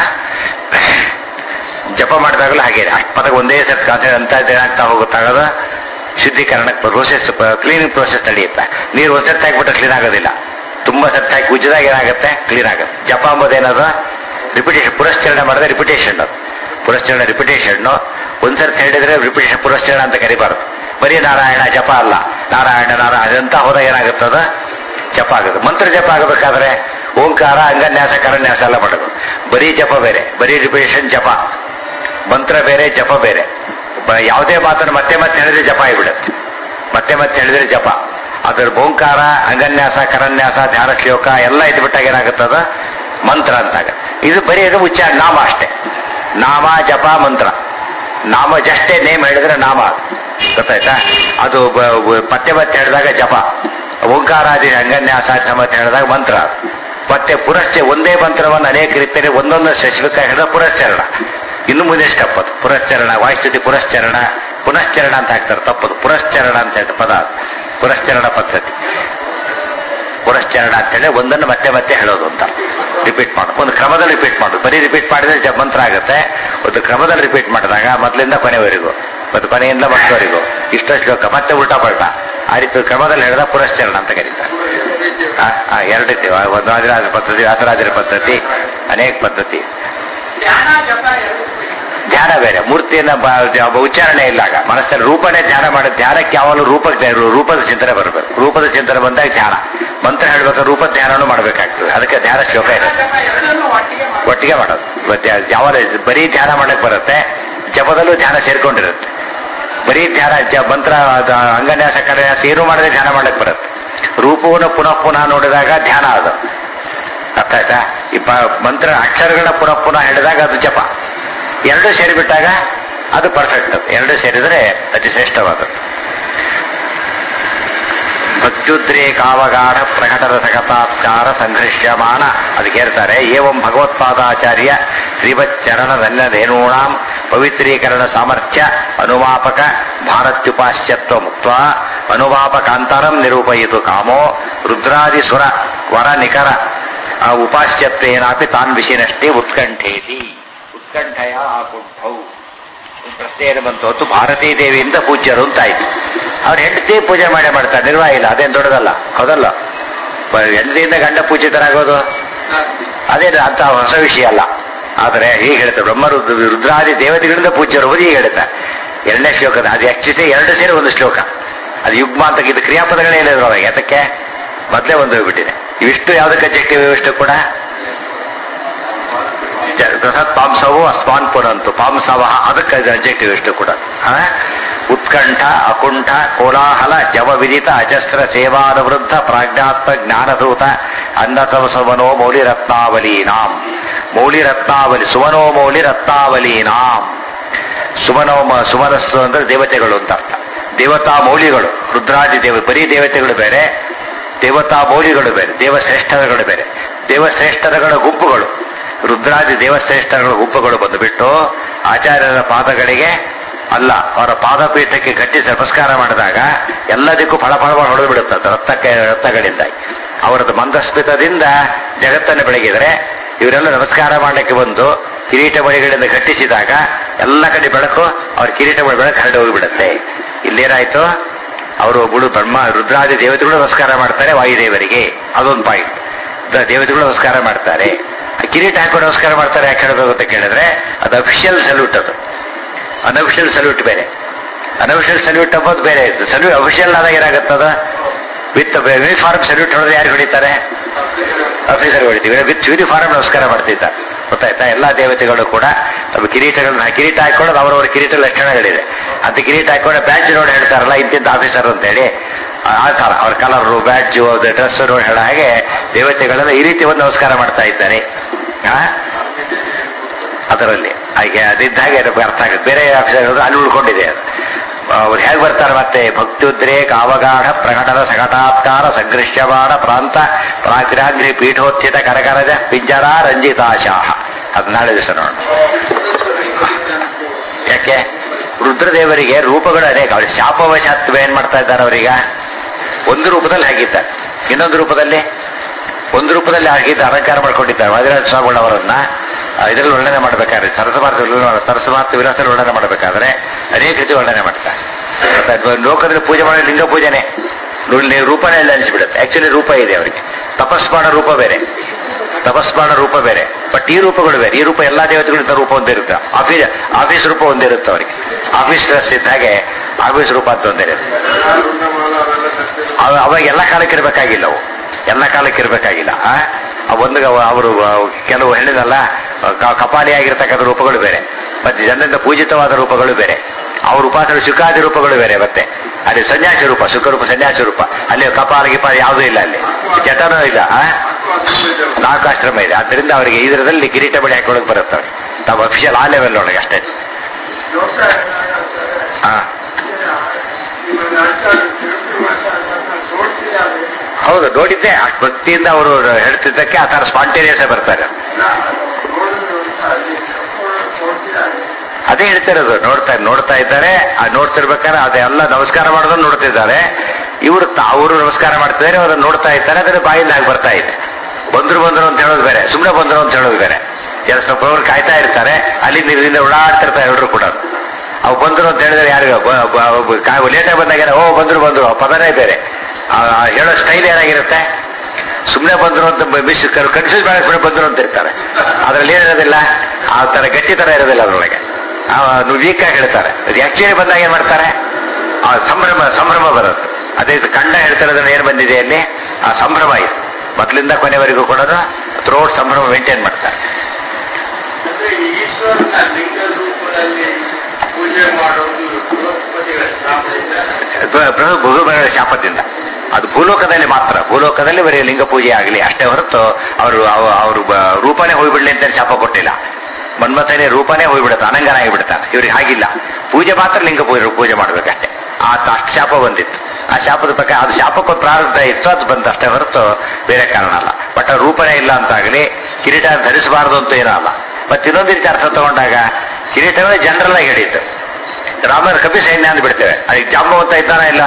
Speaker 1: ಜಪ ಮಾಡಿದಾಗಲೂ ಹಾಗೆ ಅಷ್ಟು ಪದಕ್ಕೆ ಒಂದೇ ಸತ್ ಕಾಸೆ ಅಂತ ಏನಾಗ್ತಾ ಹೋಗುತ್ತಾಗದ ಶುದ್ಧೀಕರಣಕ್ಕೆ ಪ್ರೋಸೆಸ್ ಕ್ಲೀನಿಂಗ್ ಪ್ರೋಸೆಸ್ ನಡೆಯುತ್ತೆ ನೀರು ಒಂದ್ ಸತ್ತು ಹಾಕ್ಬಿಟ್ರೆ ಕ್ಲೀನ್ ಆಗೋದಿಲ್ಲ ತುಂಬಾ ಸತ್ತು ಹಾಕಿ ಉಜ್ಜಿದಾಗ ಏನಾಗುತ್ತೆ ಕ್ಲೀನ್ ಆಗುತ್ತೆ ಜಪ ಅಂಬೋದು ಏನದು ರಿಪಿಟೇಷನ್ ಪುರಸ್ಚರಣೆ ಮಾಡಿದ್ರೆ ರಿಪಿಟೇಷನ್ ಅದು ಪುರಸ್ಚರಣೆ ರಿಪಿಟೇಷನ್ ಒಂದ್ಸರ್ತಿ ಹೇಳಿದ್ರೆ ರಿಪಿಟೇಷನ್ ಪುರಸ್ಚರಣ ಅಂತ ಕರಿಬಾರ್ದು ಬರೀ ನಾರಾಯಣ ಜಪ ಅಲ್ಲ ನಾರಾಯಣ ನಾರಾಯಣ ಅಂತ ಹೋದಾಗ ಏನಾಗುತ್ತದ ಜಪ ಆಗುತ್ತೆ ಮಂತ್ರ ಜಪ ಆಗಬೇಕಾದ್ರೆ ಓಂಕಾರ ಅಂಗನ್ಯಾಸ ಕರನ್ಯಾಸ ಎಲ್ಲ ಮಾಡೋದು ಬರೀ ಜಪ ಬೇರೆ ಬರೀ ರಿಪಿಟೇಷನ್ ಜಪ ಮಂತ್ರ ಬೇರೆ ಜಪ ಬೇರೆ ಬ- ಯಾವುದೇ ಮಾತನ್ನು ಮತ್ತೆ ಮತ್ತೆ ಹೇಳಿದ್ರೆ ಜಪ ಆಗಿಬಿಡುತ್ತೆ ಮತ್ತೆ ಮತ್ತೆ ಹೇಳಿದ್ರೆ ಜಪ ಅದ್ರ ಓಂಕಾರ ಅಂಗನ್ಯಾಸ ಕರನ್ಯಾಸ ಧ್ಯಾನ ಶ್ಲೋಕ ಎಲ್ಲ ಇದ್ಬಿಟ್ಟಾಗ ಏನಾಗುತ್ತದ ಮಂತ್ರ ಅಂತಾಗ ಇದು ಬರೀ ಇದು ಉಚ್ಚಾರ ನಾಮ ಅಷ್ಟೇ ನಾಮ ಜಪ ಮಂತ್ರ ನಾಮ ಜಷ್ಟೇ ನೇಮ್ ಹೇಳಿದ್ರೆ ನಾಮ ಗೊತ್ತಾಯ್ತಾ ಅದು ಬ- ಬ- ಮತ್ತೆ ಮತ್ತೆ ಹೇಳಿದಾಗ ಜಪ ಓಂಕಾರಾದಿ ಅಂಗನ್ಯಾಸ ಮತ್ತೆ ಹೇಳಿದಾಗ ಮಂತ್ರ ಮತ್ತೆ ಪುರಶ್ಚ ಒಂದೇ ಮಂತ್ರವನ್ನು ಅನೇಕ ರೀತಿಯಲ್ಲಿ ಒಂದೊಂದು ಶಶಿಕ ಹೇಳಿದ ಪುರಶ್ಚರಣ ಇನ್ನು ಮುಂದೆ ಸ್ಟೆಪ್ ಅದು ಪುರಶ್ಚರಣ ವಾಯುಸ್ತುತಿ ಪುರಶ್ಚರಣ ಪುನಶ್ಚರಣ ಅಂತ ಹಾಕ್ತಾರೆ ತಪ್ಪದು ಪುರಶ್ಚರಣ ಅಂತ ಹೇಳ್ತಾರೆ ಪದ ಅದು. ಪುರಶ್ಚರಣ ಪದ್ಧತಿ ಪುರಶ್ಚರಣ ಅಂತೇಳಿ ಒಂದನ್ನು ಮತ್ತೆ ಮತ್ತೆ ಹೇಳೋದು ಅಂತ ರಿಪೀಟ್ ಮಾಡು ಒಂದು ಕ್ರಮದಲ್ಲಿ ರಿಪೀಟ್ ಮಾಡು ಬರೀ ರಿಪೀಟ್ ಮಾಡಿದ್ರೆ ಜ- ಮಂತ್ರ ಆಗುತ್ತೆ ಒಂದು ಕ್ರಮದಲ್ಲಿ ರಿಪೀಟ್ ಮಾಡಿದಾಗ ಮೊದಲಿಂದ ಕೊನೆವರೆಗೂ ಮತ್ತು ಕೊನೆಯಿಂದ ಮತ್ತವರೆಗೂ ಇಷ್ಟ ಶ್ಲೋಕ ಮತ್ತೆ ಉಲ್ಟಾ ಪಲ್ಟಾ ಆ ರೀತಿ ಕ್ರಮದಲ್ಲಿ ಹೇಳಿದ ಪುರಶ್ಚರಣ ಅಂತ ಕರೀತಾರೆ ಆ, ಆ, ಎರಡು ರೀತಿ ಒಂದು ಆದಿರಾಜ ಪದ್ಧತಿ ವ್ಯಾಸರಾಜರ ಪದ್ಧತಿ ಅನೇಕ ಪದ್ಧತಿ
Speaker 2: ಧ್ಯಾನ ಜಪ ಎರಡು
Speaker 1: ಧ್ಯಾನ ಬೇರೆ ಮೂರ್ತಿಯನ್ನ ಬ- ಜ- ಉಚ್ಚಾರಣೆ ಇಲ್ಲಾಗ ಮನಸ್ಸಲ್ಲಿ ರೂಪನೇ ಧ್ಯಾನ ಮಾಡಿ ಧ್ಯಾನಕ್ಕೆ ಯಾವಾಗಲೂ ರೂಪ ರೂಪದ ಚಿಂತನೆ ಬರಬೇಕು ರೂಪದ ಚಿಂತನೆ ಬಂದಾಗ ಧ್ಯಾನ ಮಂತ್ರ ಹೇಳ್ಬೇಕಾದ್ರೆ ರೂಪದ ಧ್ಯಾನನೂ ಮಾಡಬೇಕಾಗ್ತದೆ ಅದಕ್ಕೆ ಧ್ಯಾನ ಶ್ಲೋಕ ಇದೆ
Speaker 2: ಜಪ ಎರಡನ್ನೂ ಒಟ್ಟಿಗೆ ಮಾಡಿ
Speaker 1: ಒಟ್ಟಿಗೆ ಮಾಡೋದು ಮತ್ತೆ ಯಾವಾಗ ಬರೀ ಧ್ಯಾನ ಮಾಡಕ್ ಬರುತ್ತೆ ಜಪದಲ್ಲೂ ಧ್ಯಾನ ಸೇರ್ಕೊಂಡಿರುತ್ತೆ ಬರೀ ಧ್ಯಾನ ಜ- ಮಂತ್ರ ಅದು ಅಂಗನ್ಯಾಸ ಕನ್ಯಾಸ ಏನು ಮಾಡಿದ್ರೆ ಧ್ಯಾನ ಮಾಡಕ್ ಬರುತ್ತೆ ರೂಪವನ್ನು ಪುನಃ ಪುನಃ ನೋಡಿದಾಗ ಧ್ಯಾನ ಅದು ಅರ್ಥ ಆಯ್ತಾ ಈ ಪ- ಮಂತ್ರ ಅಕ್ಷರಗಳನ್ನ ಪುನಃ ಪುನಃ ಹೇಳಿದಾಗ ಅದು ಜಪ ಎರಡು ಸೇರಿಬಿಟ್ಟಾಗ ಅದು ಪರ್ಫೆಕ್ಟ್ ಅದು ಎರಡು ಸೇರಿದರೆ ಅತಿ ಶ್ರೇಷ್ಠವಾದದ್ದು ಭಕ್ತ್ಯುದ್ರೇಕಾವಗಾಢ ಪ್ರಕಟದ ಸಕತಾತ್ಕಾರ ಸಂಘರ್ಷ್ಯಮಾನ ಅದಕ್ಕೆ ಹೇಳ್ತಾರೆ ಏವಂ ಭಗವತ್ಪಾದಾಚಾರ್ಯ ಶ್ರೀವಚ್ಚರಣದಲ್ಲದೇನೂಣಾಂ ಪವಿತ್ರೀಕರಣ ಸಾಮರ್ಥ್ಯ ಅನುವಾಪಕ ಭಾರತ್ಯುಪಾಶ್ಯತ್ವ ಮುಕ್ತ ಅನುವಾಪಕಾಂತರಂ ನಿರೂಪಯಿತು ಕಾಮೋ ರುದ್ರಾದಿಸುರ ವರ ನಿಕರ ಆ ಉಪಾಶ್ಯತ್ವೇನಾಪಿ ತಾನ್ ವಿಷಯನಷ್ಟೇ ಉತ್ಕಂಠೇತಿ ಉತ್ಕಂಠಯ ಆಕುಂಠೌ ಒಂದು ಪ್ರಶ್ನೆ ಏನು ಬಂತು ಹೊತ್ತು ಭಾರತೀ ದೇವಿಯಿಂದ ಪೂಜ್ಯರು ಅಂತ ಆಯ್ತು ಅವ್ರ ಹೆಂಡತಿ ಪೂಜೆ ಮಾಡೇ ಮಾಡ್ತಾರೆ ನಿರ್ವಾಹ ಇಲ್ಲ ಅದೇನು ದೊಡ್ಡದಲ್ಲ ಹೌದಲ್ಲ ಪ- ಹೆಂಡತಿಯಿಂದ ಗಂಡ ಪೂಜಿತರಾಗೋದು ಅದೇನು ಅಂತ ಹೊಸ ವಿಷಯ ಅಲ್ಲ ಆದರೆ ಹೀಗೆ ಹೇಳ್ತಾರೆ ಬ್ರಹ್ಮ ರುದ್ರ ರುದ್ರಾದಿ ದೇವತೆಗಳಿಂದ ಪೂಜ್ಯರು ಹೋಗಿ ಹೀಗೆ ಹೇಳ್ತಾರೆ ಎರಡನೇ ಶ್ಲೋಕದ ಅದು ಆಕ್ಚುಲಿ ಎರಡು ಸೇರಿ ಒಂದು ಶ್ಲೋಕ ಅದು ಯುಗ್ಮ ಅಂತ ಇದು ಕ್ರಿಯಾಪದಗಳೇ ಇಲ್ಲ ಇದ್ರೊಳಗೆ ಯಾತಕ್ಕೆ ಮೊದಲೇ ಒಂದು ಹೋಗ್ಬಿಟ್ಟಿದೆ ಇವಿಷ್ಟು ಯಾವುದಕ್ಕೆ ಅಬ್ಜೆಕ್ಟಿವ್ ಇವಿಷ್ಟು ಕೂಡ ಬೃಹತ್ ಪಾಂಸವು ಅಸ್ಮಾನ್ ಪುರಂತು ಪಾಂಸವ ಅದಕ್ಕೆ ಅಬ್ಜೆಕ್ಟಿವ್ ಇಷ್ಟು ಕೂಡ ಆ? ಉತ್ಕಂಠ ಅಕುಂಠ ಕೋಲಾಹಲ ಜವ ವಿದಿತ ಅಜಸ್ರ ಸೇವಾನುವೃದ್ಧ ಪ್ರಾಜ್ಞಾತ್ಮ ಜ್ಞಾನಧೂತ ಅನ್ನತಮ ಸುಮನೋ ಮೌಲಿ ರತ್ನಾವಲೀನಾಂ ಮೌಲಿ ರತ್ನಾವಲಿ ಸುಮನೋ ಮೌಲಿ ರತ್ನಾವಲೀನಾಂ ಸುಮನೋ ಮ- ಸುಮನಸ್ಸು ಅಂದ್ರೆ ದೇವತೆಗಳು ಅಂತ ಅರ್ಥ ದೇವತಾ ಮೌಲಿಗಳು ರುದ್ರಾದಿ ದೇವ ಬರೀ ದೇವತೆಗಳು ಬೇರೆ ದೇವತಾ ಮೌಲಿಗಳು ಬೇರೆ ದೇವಶ್ರೇಷ್ಠರಗಳು ಬೇರೆ ದೇವಶ್ರೇಷ್ಠರಗಳ ಗುಂಪುಗಳು ರುದ್ರಾದಿ ದೇವಶ್ರೇಷ್ಠರಗಳ ಗುಂಪುಗಳು ಬಂದುಬಿಟ್ಟು ಆಚಾರ್ಯರ ಪಾದಗಳಿಗೆ ಅಲ್ಲ ಅವರ ಪಾದಪೀಠಕ್ಕೆ ಕಟ್ಟಿಸಿ ನಮಸ್ಕಾರ ಮಾಡಿದಾಗ ಎಲ್ಲದಕ್ಕೂ ಫಳಫಳ ಹೊಡೆದು ಬಿಡುತ್ತದೆ ರಕ್ತಕ್ಕೆ ರಕ್ತಗಳಿಂದ ಅವರದ್ದು ಮಂದಸ್ಮಿತದಿಂದ ಜಗತ್ತನ್ನು ಬೆಳಗಿದರೆ ಇವರೆಲ್ಲ ನಮಸ್ಕಾರ ಮಾಡಲಿಕ್ಕೆ ಬಂದು ಕಿರೀಟ ಮಣಿಗಳಿಂದ ಕಟ್ಟಿಸಿದಾಗ ಎಲ್ಲ ಕಡೆ ಬೆಳಕು ಅವ್ರ ಕಿರೀಟ ಮಣಿ ಬೆಳಕು ಹರಡಿ ಹೋಗಿಬಿಡುತ್ತೆ ಇಲ್ಲೇನಾಯ್ತು ಅವರು ಒಬ್ಬಳು ಬ್ರಹ್ಮ ರುದ್ರಾದಿ ದೇವತೆಗಳು ನಮಸ್ಕಾರ ಮಾಡ್ತಾರೆ ವಾಯುದೇವರಿಗೆ ಅದೊಂದು ಪಾಯಿಂಟ್ ದೇವತೆಗಳು ನಮಸ್ಕಾರ ಮಾಡ್ತಾರೆ ಆ ಕಿರೀಟ ಹಾಕೊಂಡು ನಮಸ್ಕಾರ ಮಾಡ್ತಾರೆ ಯಾಕೆ ಹೇಳಬೇಕು ಅಂತ ಕೇಳಿದ್ರೆ ಅದು ಅಫಿಷಿಯಲ್ ಸಲ್ಯೂಟ್ ಅದು ಅನ್ಅಫಿಷಿಯಲ್ ಸಲ್ಯೂಟ್ ಬೇರೆ ಅನ್ಅಫಿಷಿಯಲ್ ಸಲ್ಯೂಟ್ ಅಂಬೋದು ಬೇರೆ ಇತ್ತು ಸಲ್ಯೂಟ್ ಅಫಿಷಿಯಲ್ ಆದಾಗ ಏನಾಗುತ್ತದ ವಿತ್ ಯೂನಿಫಾರ್ಮ್ ಸಲ್ಯೂಟ್ ಹೊಡೆದ್ರೆ ಯಾರು ಹೊಡಿತಾರೆ ಆಫೀಸರ್ ಹೊಡಿತೀವಿ ವಿತ್ ಯೂನಿಫಾರ್ಮ್ ನಮಸ್ಕಾರ ಮಾಡ್ತಿದ್ದಾರೆ ಗೊತ್ತಾಯ್ತಾ ಎಲ್ಲಾ ದೇವತೆಗಳು ಕೂಡ ತಮ್ಮ ಕಿರೀಟಗಳನ್ನ ಕಿರೀಟ ಹಾಕೊಳ್ಳೋದು ಅವರವರ ಕಿರೀಟ ಲಕ್ಷಣಗಳಿದೆ ಅಂತ ಕಿರೀಟ ಹಾಕೊಂಡು ಬ್ಯಾಡ್ಜ್ ನೋಡಿ ಹೇಳ್ತಾರಲ್ಲ ಇಂತಿಂತ ಆಫೀಸರ್ ಅಂತ ಹೇಳಿ ಆ- ಆ ತರ ಅವ್ರ ಕಲರು ಬ್ಯಾಡ್ಜು ಡ್ರೆಸ್ ನೋಡಿ ಹೇಳೋ ಹಾಗೆ ದೇವತೆಗಳೆಲ್ಲ ಈ ರೀತಿ ಒಂದು ನಮಸ್ಕಾರ ಮಾಡ್ತಾ ಇದ್ದಾರೆ ಆ? ಅದರಲ್ಲಿ ಹಾಗೆ ಅದಿದ್ದ ಹಾಗೆ ಅದು ಅರ್ಥ ಆಗುತ್ತೆ ಬೇರೆ ಆಫೀಸರ್ ಅಲ್ಲಿ ಉಳ್ಕೊಂಡಿದೆ ಅದು ಅವ್ರು ಹೇಗೆ ಬರ್ತಾರೆ ಮತ್ತೆ ಭಕ್ತ್ಯುದ್ರೇಕ ಅವಗಾಢ ಪ್ರಕಟದ ಸಕಟಾತ್ಕಾರ ಸಂಘೃಷ್ಯವಾಡ ಪ್ರಾಂತ ಪ್ರಾಗ್ರಾಗ್ರಿ ಪೀಠೋತ್ಥಿತ ಕರಕರಜ ಪಿಂಜರ ರಂಜಿತಾಶಾಹ ಅದು ನಾಳೆ ದಿವಸ ನೋಡೋಣ ಯಾಕೆ ರುದ್ರದೇವರಿಗೆ ರೂಪಗಳು ಅನೇಕ ಅವ್ರ ಶಾಪವಶಾತ್ವ ಏನ್ ಮಾಡ್ತಾ ಇದ್ದಾರೆ ಅವರೀಗ ಒಂದು ರೂಪದಲ್ಲಿ ಹಾಗಿದ್ದಾರೆ ಇನ್ನೊಂದು ರೂಪದಲ್ಲಿ ಒಂದು ರೂಪದಲ್ಲಿ ಹಾಗಿದ್ದ ಅಲಂಕಾರ ಮಾಡ್ಕೊಂಡಿದ್ದಾರೆ ವಾದಿರಾಜ ಸ್ವಾಮಿಗಳವರನ್ನ ಇದರಲ್ಲಿ ವರ್ಣನೆ ಮಾಡಬೇಕಾದ್ರೆ ಸರಸಮಾರ್ಥ ಸರಸಮಾರ್ಥ ವಿಲಾಸದಲ್ಲಿ ವರ್ಣನೆ ಮಾಡಬೇಕಾದ್ರೆ ಅನೇಕ ರೀತಿ ವರ್ಣನೆ ಮಾಡ್ತಾರೆ ಮತ್ತೆ ಲೋಕದಲ್ಲಿ ಪೂಜೆ ಮಾಡೋ ಲಿಂಗ ಪೂಜೆನೆ ನೋಡಿ ರೂಪನೇ ಎಲ್ಲ ಅನಿಸ್ಬಿಡುತ್ತೆ ಆಕ್ಚುಲಿ ರೂಪ ಇದೆ ಅವರಿಗೆ ತಪಸ್ ಮಾಡೋ ರೂಪ ಬೇರೆ ತಪಸ್ ಮಾಡೋ ರೂಪ ಬೇರೆ ಬಟ್ ಈ ರೂಪಗಳು ಬೇರೆ ಈ ರೂಪ ಎಲ್ಲಾ ದೇವತೆಗಳಿಂದ ರೂಪ ಒಂದಿರುತ್ತೆ ಆಫೀಸ್ ಆಫೀಸ್ ರೂಪ ಒಂದಿರುತ್ತೆ ಅವರಿಗೆ ಆಫೀಸ್ ಡ್ರೆಸ್ ಇದ್ದ ಹಾಗೆ ಆಫೀಸ್ ರೂಪ ಅಂತ ಒಂದಿರುತ್ತೆ ಅವ- ಅವಾಗ ಎಲ್ಲ ಕಾಲಕ್ಕೆ ಇರಬೇಕಾಗಿಲ್ಲ ಅವು ಎಲ್ಲ ಕಾಲಕ್ಕೆ ಇರಬೇಕಾಗಿಲ್ಲ ಆ? ಆ ಒಂದು ಅವರು ಕೆಲವು ಹೇಳಿದಲ್ಲ ಕ- ಕಪಾಲಿಯಾಗಿರ್ತಕ್ಕಂಥ ರೂಪಗಳು ಬೇರೆ ಮತ್ತೆ ಜನರಿಂದ ಪೂಜಿತವಾದ ರೂಪಗಳು ಬೇರೆ ಅವ್ರ ಉಪಾಸನೆ ಸುಖಾದಿ ರೂಪಗಳು ಬೇರೆ ಮತ್ತೆ ಅಲ್ಲಿ ಸನ್ಯಾಸಿ ರೂಪ ಸುಖರೂಪ ಸನ್ಯಾಸಿ ರೂಪ ಅಲ್ಲಿ ಕಪಾಲ ಗಿಪಾಲ ಯಾವುದೂ ಇಲ್ಲ ಅಲ್ಲಿ ಜಟನೂ ಇಲ್ಲ ಆ? ನಾಲ್ಕು ಆಶ್ರಮ ಇದೆ ಆದ್ದರಿಂದ ಅವರಿಗೆ ಇದರದಲ್ಲಿ ಕಿರೀಟ ಬಳಿ ಹಾಕೊಳ್ಳೋಕೆ ಬರುತ್ತೆ ಅವ್ರಿಗೆ ತಾವು ಅಫಿಷಿಯಲ್ ಆ ಲೆವೆಲ್ ಒಳಗೆ ಅಷ್ಟೇ ಹಾ ಹೌದು ನೋಡಿದ್ದೆ ಅಷ್ಟು ಭಕ್ತಿಯಿಂದ ಅವರು ಹೇಳ್ತಿದ್ದಕ್ಕೆ ಆ ಥರ ಸ್ಪಾಂಟೇನಿಯಸ್ ಬರ್ತಾರೆ ಅದೇ ಹೇಳ್ತಿರೋದು ನೋಡ್ತಾ ನೋಡ್ತಾ ಇದ್ದಾರೆ ಆ ನೋಡ್ತಿರ್ಬೇಕಾದ್ರೆ ಅದೆಲ್ಲ ನಮಸ್ಕಾರ ಮಾಡೋದನ್ನ ನೋಡ್ತಿದ್ದಾರೆ ಇವರು ಅವರು ನಮಸ್ಕಾರ ಮಾಡ್ತಿದ್ದಾರೆ ಅವರು ನೋಡ್ತಾ ಇದ್ದಾರೆ ಅದರ ಬಾಯಿಂದ ಆಗಿ ಬರ್ತಾ ಇದೆ ಬಂದ್ರು ಬಂದ್ರು ಅಂತ ಹೇಳೋದು ಬೇರೆ ಸುಮ್ಮನೆ ಬಂದ್ರು ಅಂತ ಹೇಳೋದು ಬೇರೆ ಎಲ್ಲ ಸ್ವಲ್ಪ ಅವ್ರು ಕಾಯ್ತಾ ಇರ್ತಾರೆ ಅಲ್ಲಿಂದ ಇಲ್ಲಿಂದ ಓಡಾಡ್ತಿರ್ತಾರೆ ಎಲ್ಲರೂ ಕೂಡ ಅವು ಬಂದ್ರು ಅಂತ ಹೇಳಿದ್ರೆ ಯಾರಿಗ ಲೇಟಾಗಿ ಬಂದಾಗ ಓ ಬಂದ್ರು ಬಂದ್ರು ಆ ಪದನೇ ಬೇರೆ ಆ, ಆ ಹೇಳೋ ಸ್ಟೈಲ್ ಏನಾಗಿರುತ್ತೆ ಸುಮ್ಮನೆ ಬಂದ್ರು ಅಂತ ಮಿಸ್ ಕನ್ಫ್ಯೂಸ್ ಮಾಡಕ್ಕೆ ಬಂದ್ರು ಅಂತ ಇರ್ತಾರೆ ಅದ್ರಲ್ಲಿ ಏನಿರೋದಿಲ್ಲ ಆ ತರ ಗಟ್ಟಿ ತರ ಇರೋದಿಲ್ಲ ಅದ್ರೊಳಗೆ ವೀಕ್ ಆಗಿ ಹೇಳ್ತಾರೆ ಆಕ್ಚುಲಿ ಬಂದಾಗ ಏನ್ ಮಾಡ್ತಾರೆ ಆ ಸಂಭ್ರಮ ಸಂಭ್ರಮ ಬರುತ್ತೆ ಅದೇ ಇದು ಕಂಡ ಹೇಳ್ತಿರೋದ್ರಲ್ಲಿ ಏನ್ ಬಂದಿದೆ ಅಲ್ಲಿ ಆ ಸಂಭ್ರಮ ಇದೆ ಮೊದಲಿಂದ ಕೊನೆವರೆಗೂ ಕೂಡ ಥ್ರೋಟ್ ಸಂಭ್ರಮ ಮೇಂಟೈನ್ ಮಾಡ್ತಾರೆ
Speaker 2: ಅಂದ್ರೆ ಈಶ್ವರನ ಲಿಂಗ ರೂಪದಲ್ಲಿ ಪೂಜೆ ಮಾಡೋದು ಬೃಹಸ್ಪತಿಗಳ ಶಾಪದಿಂದ
Speaker 1: ಭೂಮಿಗಳ ಶಾಪದಿಂದ ಅದು ಭೂಲೋಕದಲ್ಲಿ ಮಾತ್ರ ಭೂಲೋಕದಲ್ಲಿ ಬರೀ ಲಿಂಗ ಪೂಜೆ ಆಗಲಿ ಅಷ್ಟೇ ಹೊರತು ಅವರು ಅವರು ರೂಪನೇ ಹೋಗ್ಬಿಡ್ಲಿ ಅಂತ ಶಾಪ ಕೊಟ್ಟಿಲ್ಲ ಮನ್ಮಥನೇ ರೂಪನೇ ಹೋಗ್ಬಿಡುತ್ತೆ ಅನಂಗನ ಆಗಿಬಿಡ್ತಾನೆ ಇವ್ರಿಗೆ ಹಾಗಿಲ್ಲ ಪೂಜೆ ಮಾತ್ರ ಲಿಂಗ ಪೂಜೆ ಪೂಜೆ ಮಾಡ್ಬೇಕಷ್ಟೇ ಆ ಅಷ್ಟು ಶಾಪ ಬಂದಿತ್ತು ಆ ಶಾಪದ ಪ್ರಕಾರ ಅದು ಶಾಪಕ್ಕೊಂದು ಪ್ರಾರಂಭ ಇತ್ತು ಅದು ಬಂತು ಅಷ್ಟೇ ಹೊರತು ಬೇರೆ ಕಾರಣ ಅಲ್ಲ ಬಟ್ ಆ ರೂಪನೇ ಇಲ್ಲ ಅಂತಾಗಲಿ ಕಿರೀಟ ಧರಿಸಬಾರದು ಅಂತ ಏನೂ ಅಲ್ಲ ಮತ್ತೆ ಇನ್ನೊಂದು ರೀತಿ ಅರ್ಥ ತಗೊಂಡಾಗ ಕಿರೀಟವೇ ಜನರಲ್ ಆಗಿ ಹಿಡಿಯಿತು ರಾಮನ ಕಪಿ ಸೈನ್ಯ ಅಂತ ಬಿಡ್ತೇವೆ ಅದಕ್ಕೆ ಜಾಂಬವಂತ ಇದ್ದಾನ ಇಲ್ಲ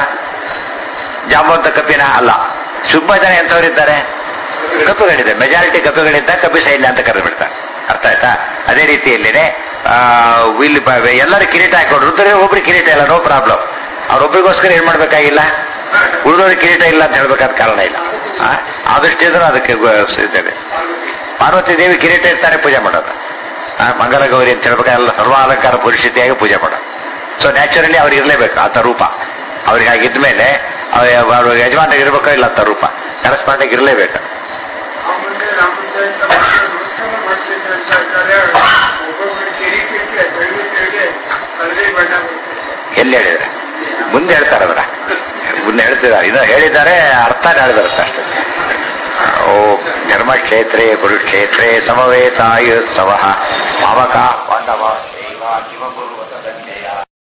Speaker 1: ಜಾಂಬವಂತ ಕಪಿನ ಅಲ್ಲ ತುಂಬಾ ಜನ ಎಂಥವರಿದ್ದಾರೆ ಕಪಿಗಳಿದೆ ಮೆಜಾರಿಟಿ ಕಪಿಗಳಿದ್ದ ಕಪಿ ಸೈನ್ಯ ಅಂತ ಕರೆದು ಬಿಡ್ತಾರೆ ಅರ್ಥ ಆಯ್ತಾ ಅದೇ ರೀತಿಯಲ್ಲಿನೇ ಆ, ಇಲ್ಲಿ ಬ- ಎಲ್ಲರೂ ಕಿರೀಟ ಹಾಕೊಂಡು ರುದ್ರ ಒಬ್ರು ಕಿರೀಟ ಇಲ್ಲ ನೋ ಪ್ರಾಬ್ಲಮ್ ಅವ್ರೊಬ್ರಿಗೋಸ್ಕರ ಏನ್ ಮಾಡ್ಬೇಕಾಗಿಲ್ಲ ಉಳಿದವ್ರಿಗೆ ಕಿರೀಟ ಇಲ್ಲ ಅಂತ ಹೇಳ್ಬೇಕಾದ ಕಾರಣ ಇಲ್ಲ ಆ, ಆ ದೃಷ್ಟಿಯಿಂದ ಅದಕ್ಕೆ ಗೊ- ಇದ್ದೇವೆ ಪಾರ್ವತಿ ದೇವಿ ಕಿರೀಟ ಇರ್ತಾರೆ ಪೂಜೆ ಮಾಡೋದು ಆ, ಮಂಗಲ ಗೌರಿ ಅಂತ ಹೇಳ್ಬೇಕಾದ್ರೆ ಎಲ್ಲ ಸರ್ವಾಲಂಕಾರ ಪರಿಸ್ಥಿತಿಯಾಗಿ ಪೂಜೆ ಮಾಡೋದು ಸೊ ನ್ಯಾಚುರಲಿ ಅವ್ರಿಗೆ ಇರಲೇಬೇಕು ಆತ ರೂಪ ಅವ್ರಿಗೆ ಹಾಗಿದ್ದ ಮೇಲೆ ಅವ್ರ ಯಜಮಾನಿಗೆ ಇರ್ಬೇಕೋ ಇಲ್ಲ ಅಂತ ರೂಪ ಕರೆಸ್ಪಾಂಡಿಗೆ ಇರಲೇಬೇಕು
Speaker 2: ಆಮೇಲೆ ರಾಮಚಂದ್ರ ನಮಸ್ಕಾರ ಮಾಡ್ತಿದ್ರು ಅಂತ ಹೇಳ್ತಾರೆ ಒಬ್ಬೊಬ್ಬರು ಕಿರೀಟಕ್ಕೆ ಬೆಳ್ಳಿ ತೆಗೆ ಹಳದಿ ಬಣ್ಣ
Speaker 1: ಎಲ್ಲಿ ಹೇಳಿದ್ರೆ ಮುಂದೆ ಹೇಳ್ತಾರೆ ಅದರ ಮುಂದೆ ಹೇಳ್ತಿದ್ದಾರೆ ಇನ್ನು ಹೇಳಿದ್ದಾರೆ ಅರ್ಥ ನಾಳೆ ಬರುತ್ತೆ ಅಷ್ಟೇ ಓ ಧರ್ಮಕ್ಷೇತ್ರೇ ಕುರುಕ್ಷೇತ್ರೇ ಸಮವೇತಾಯುತ್ಸವ ಪಾವಕ ಪಾಂಡವ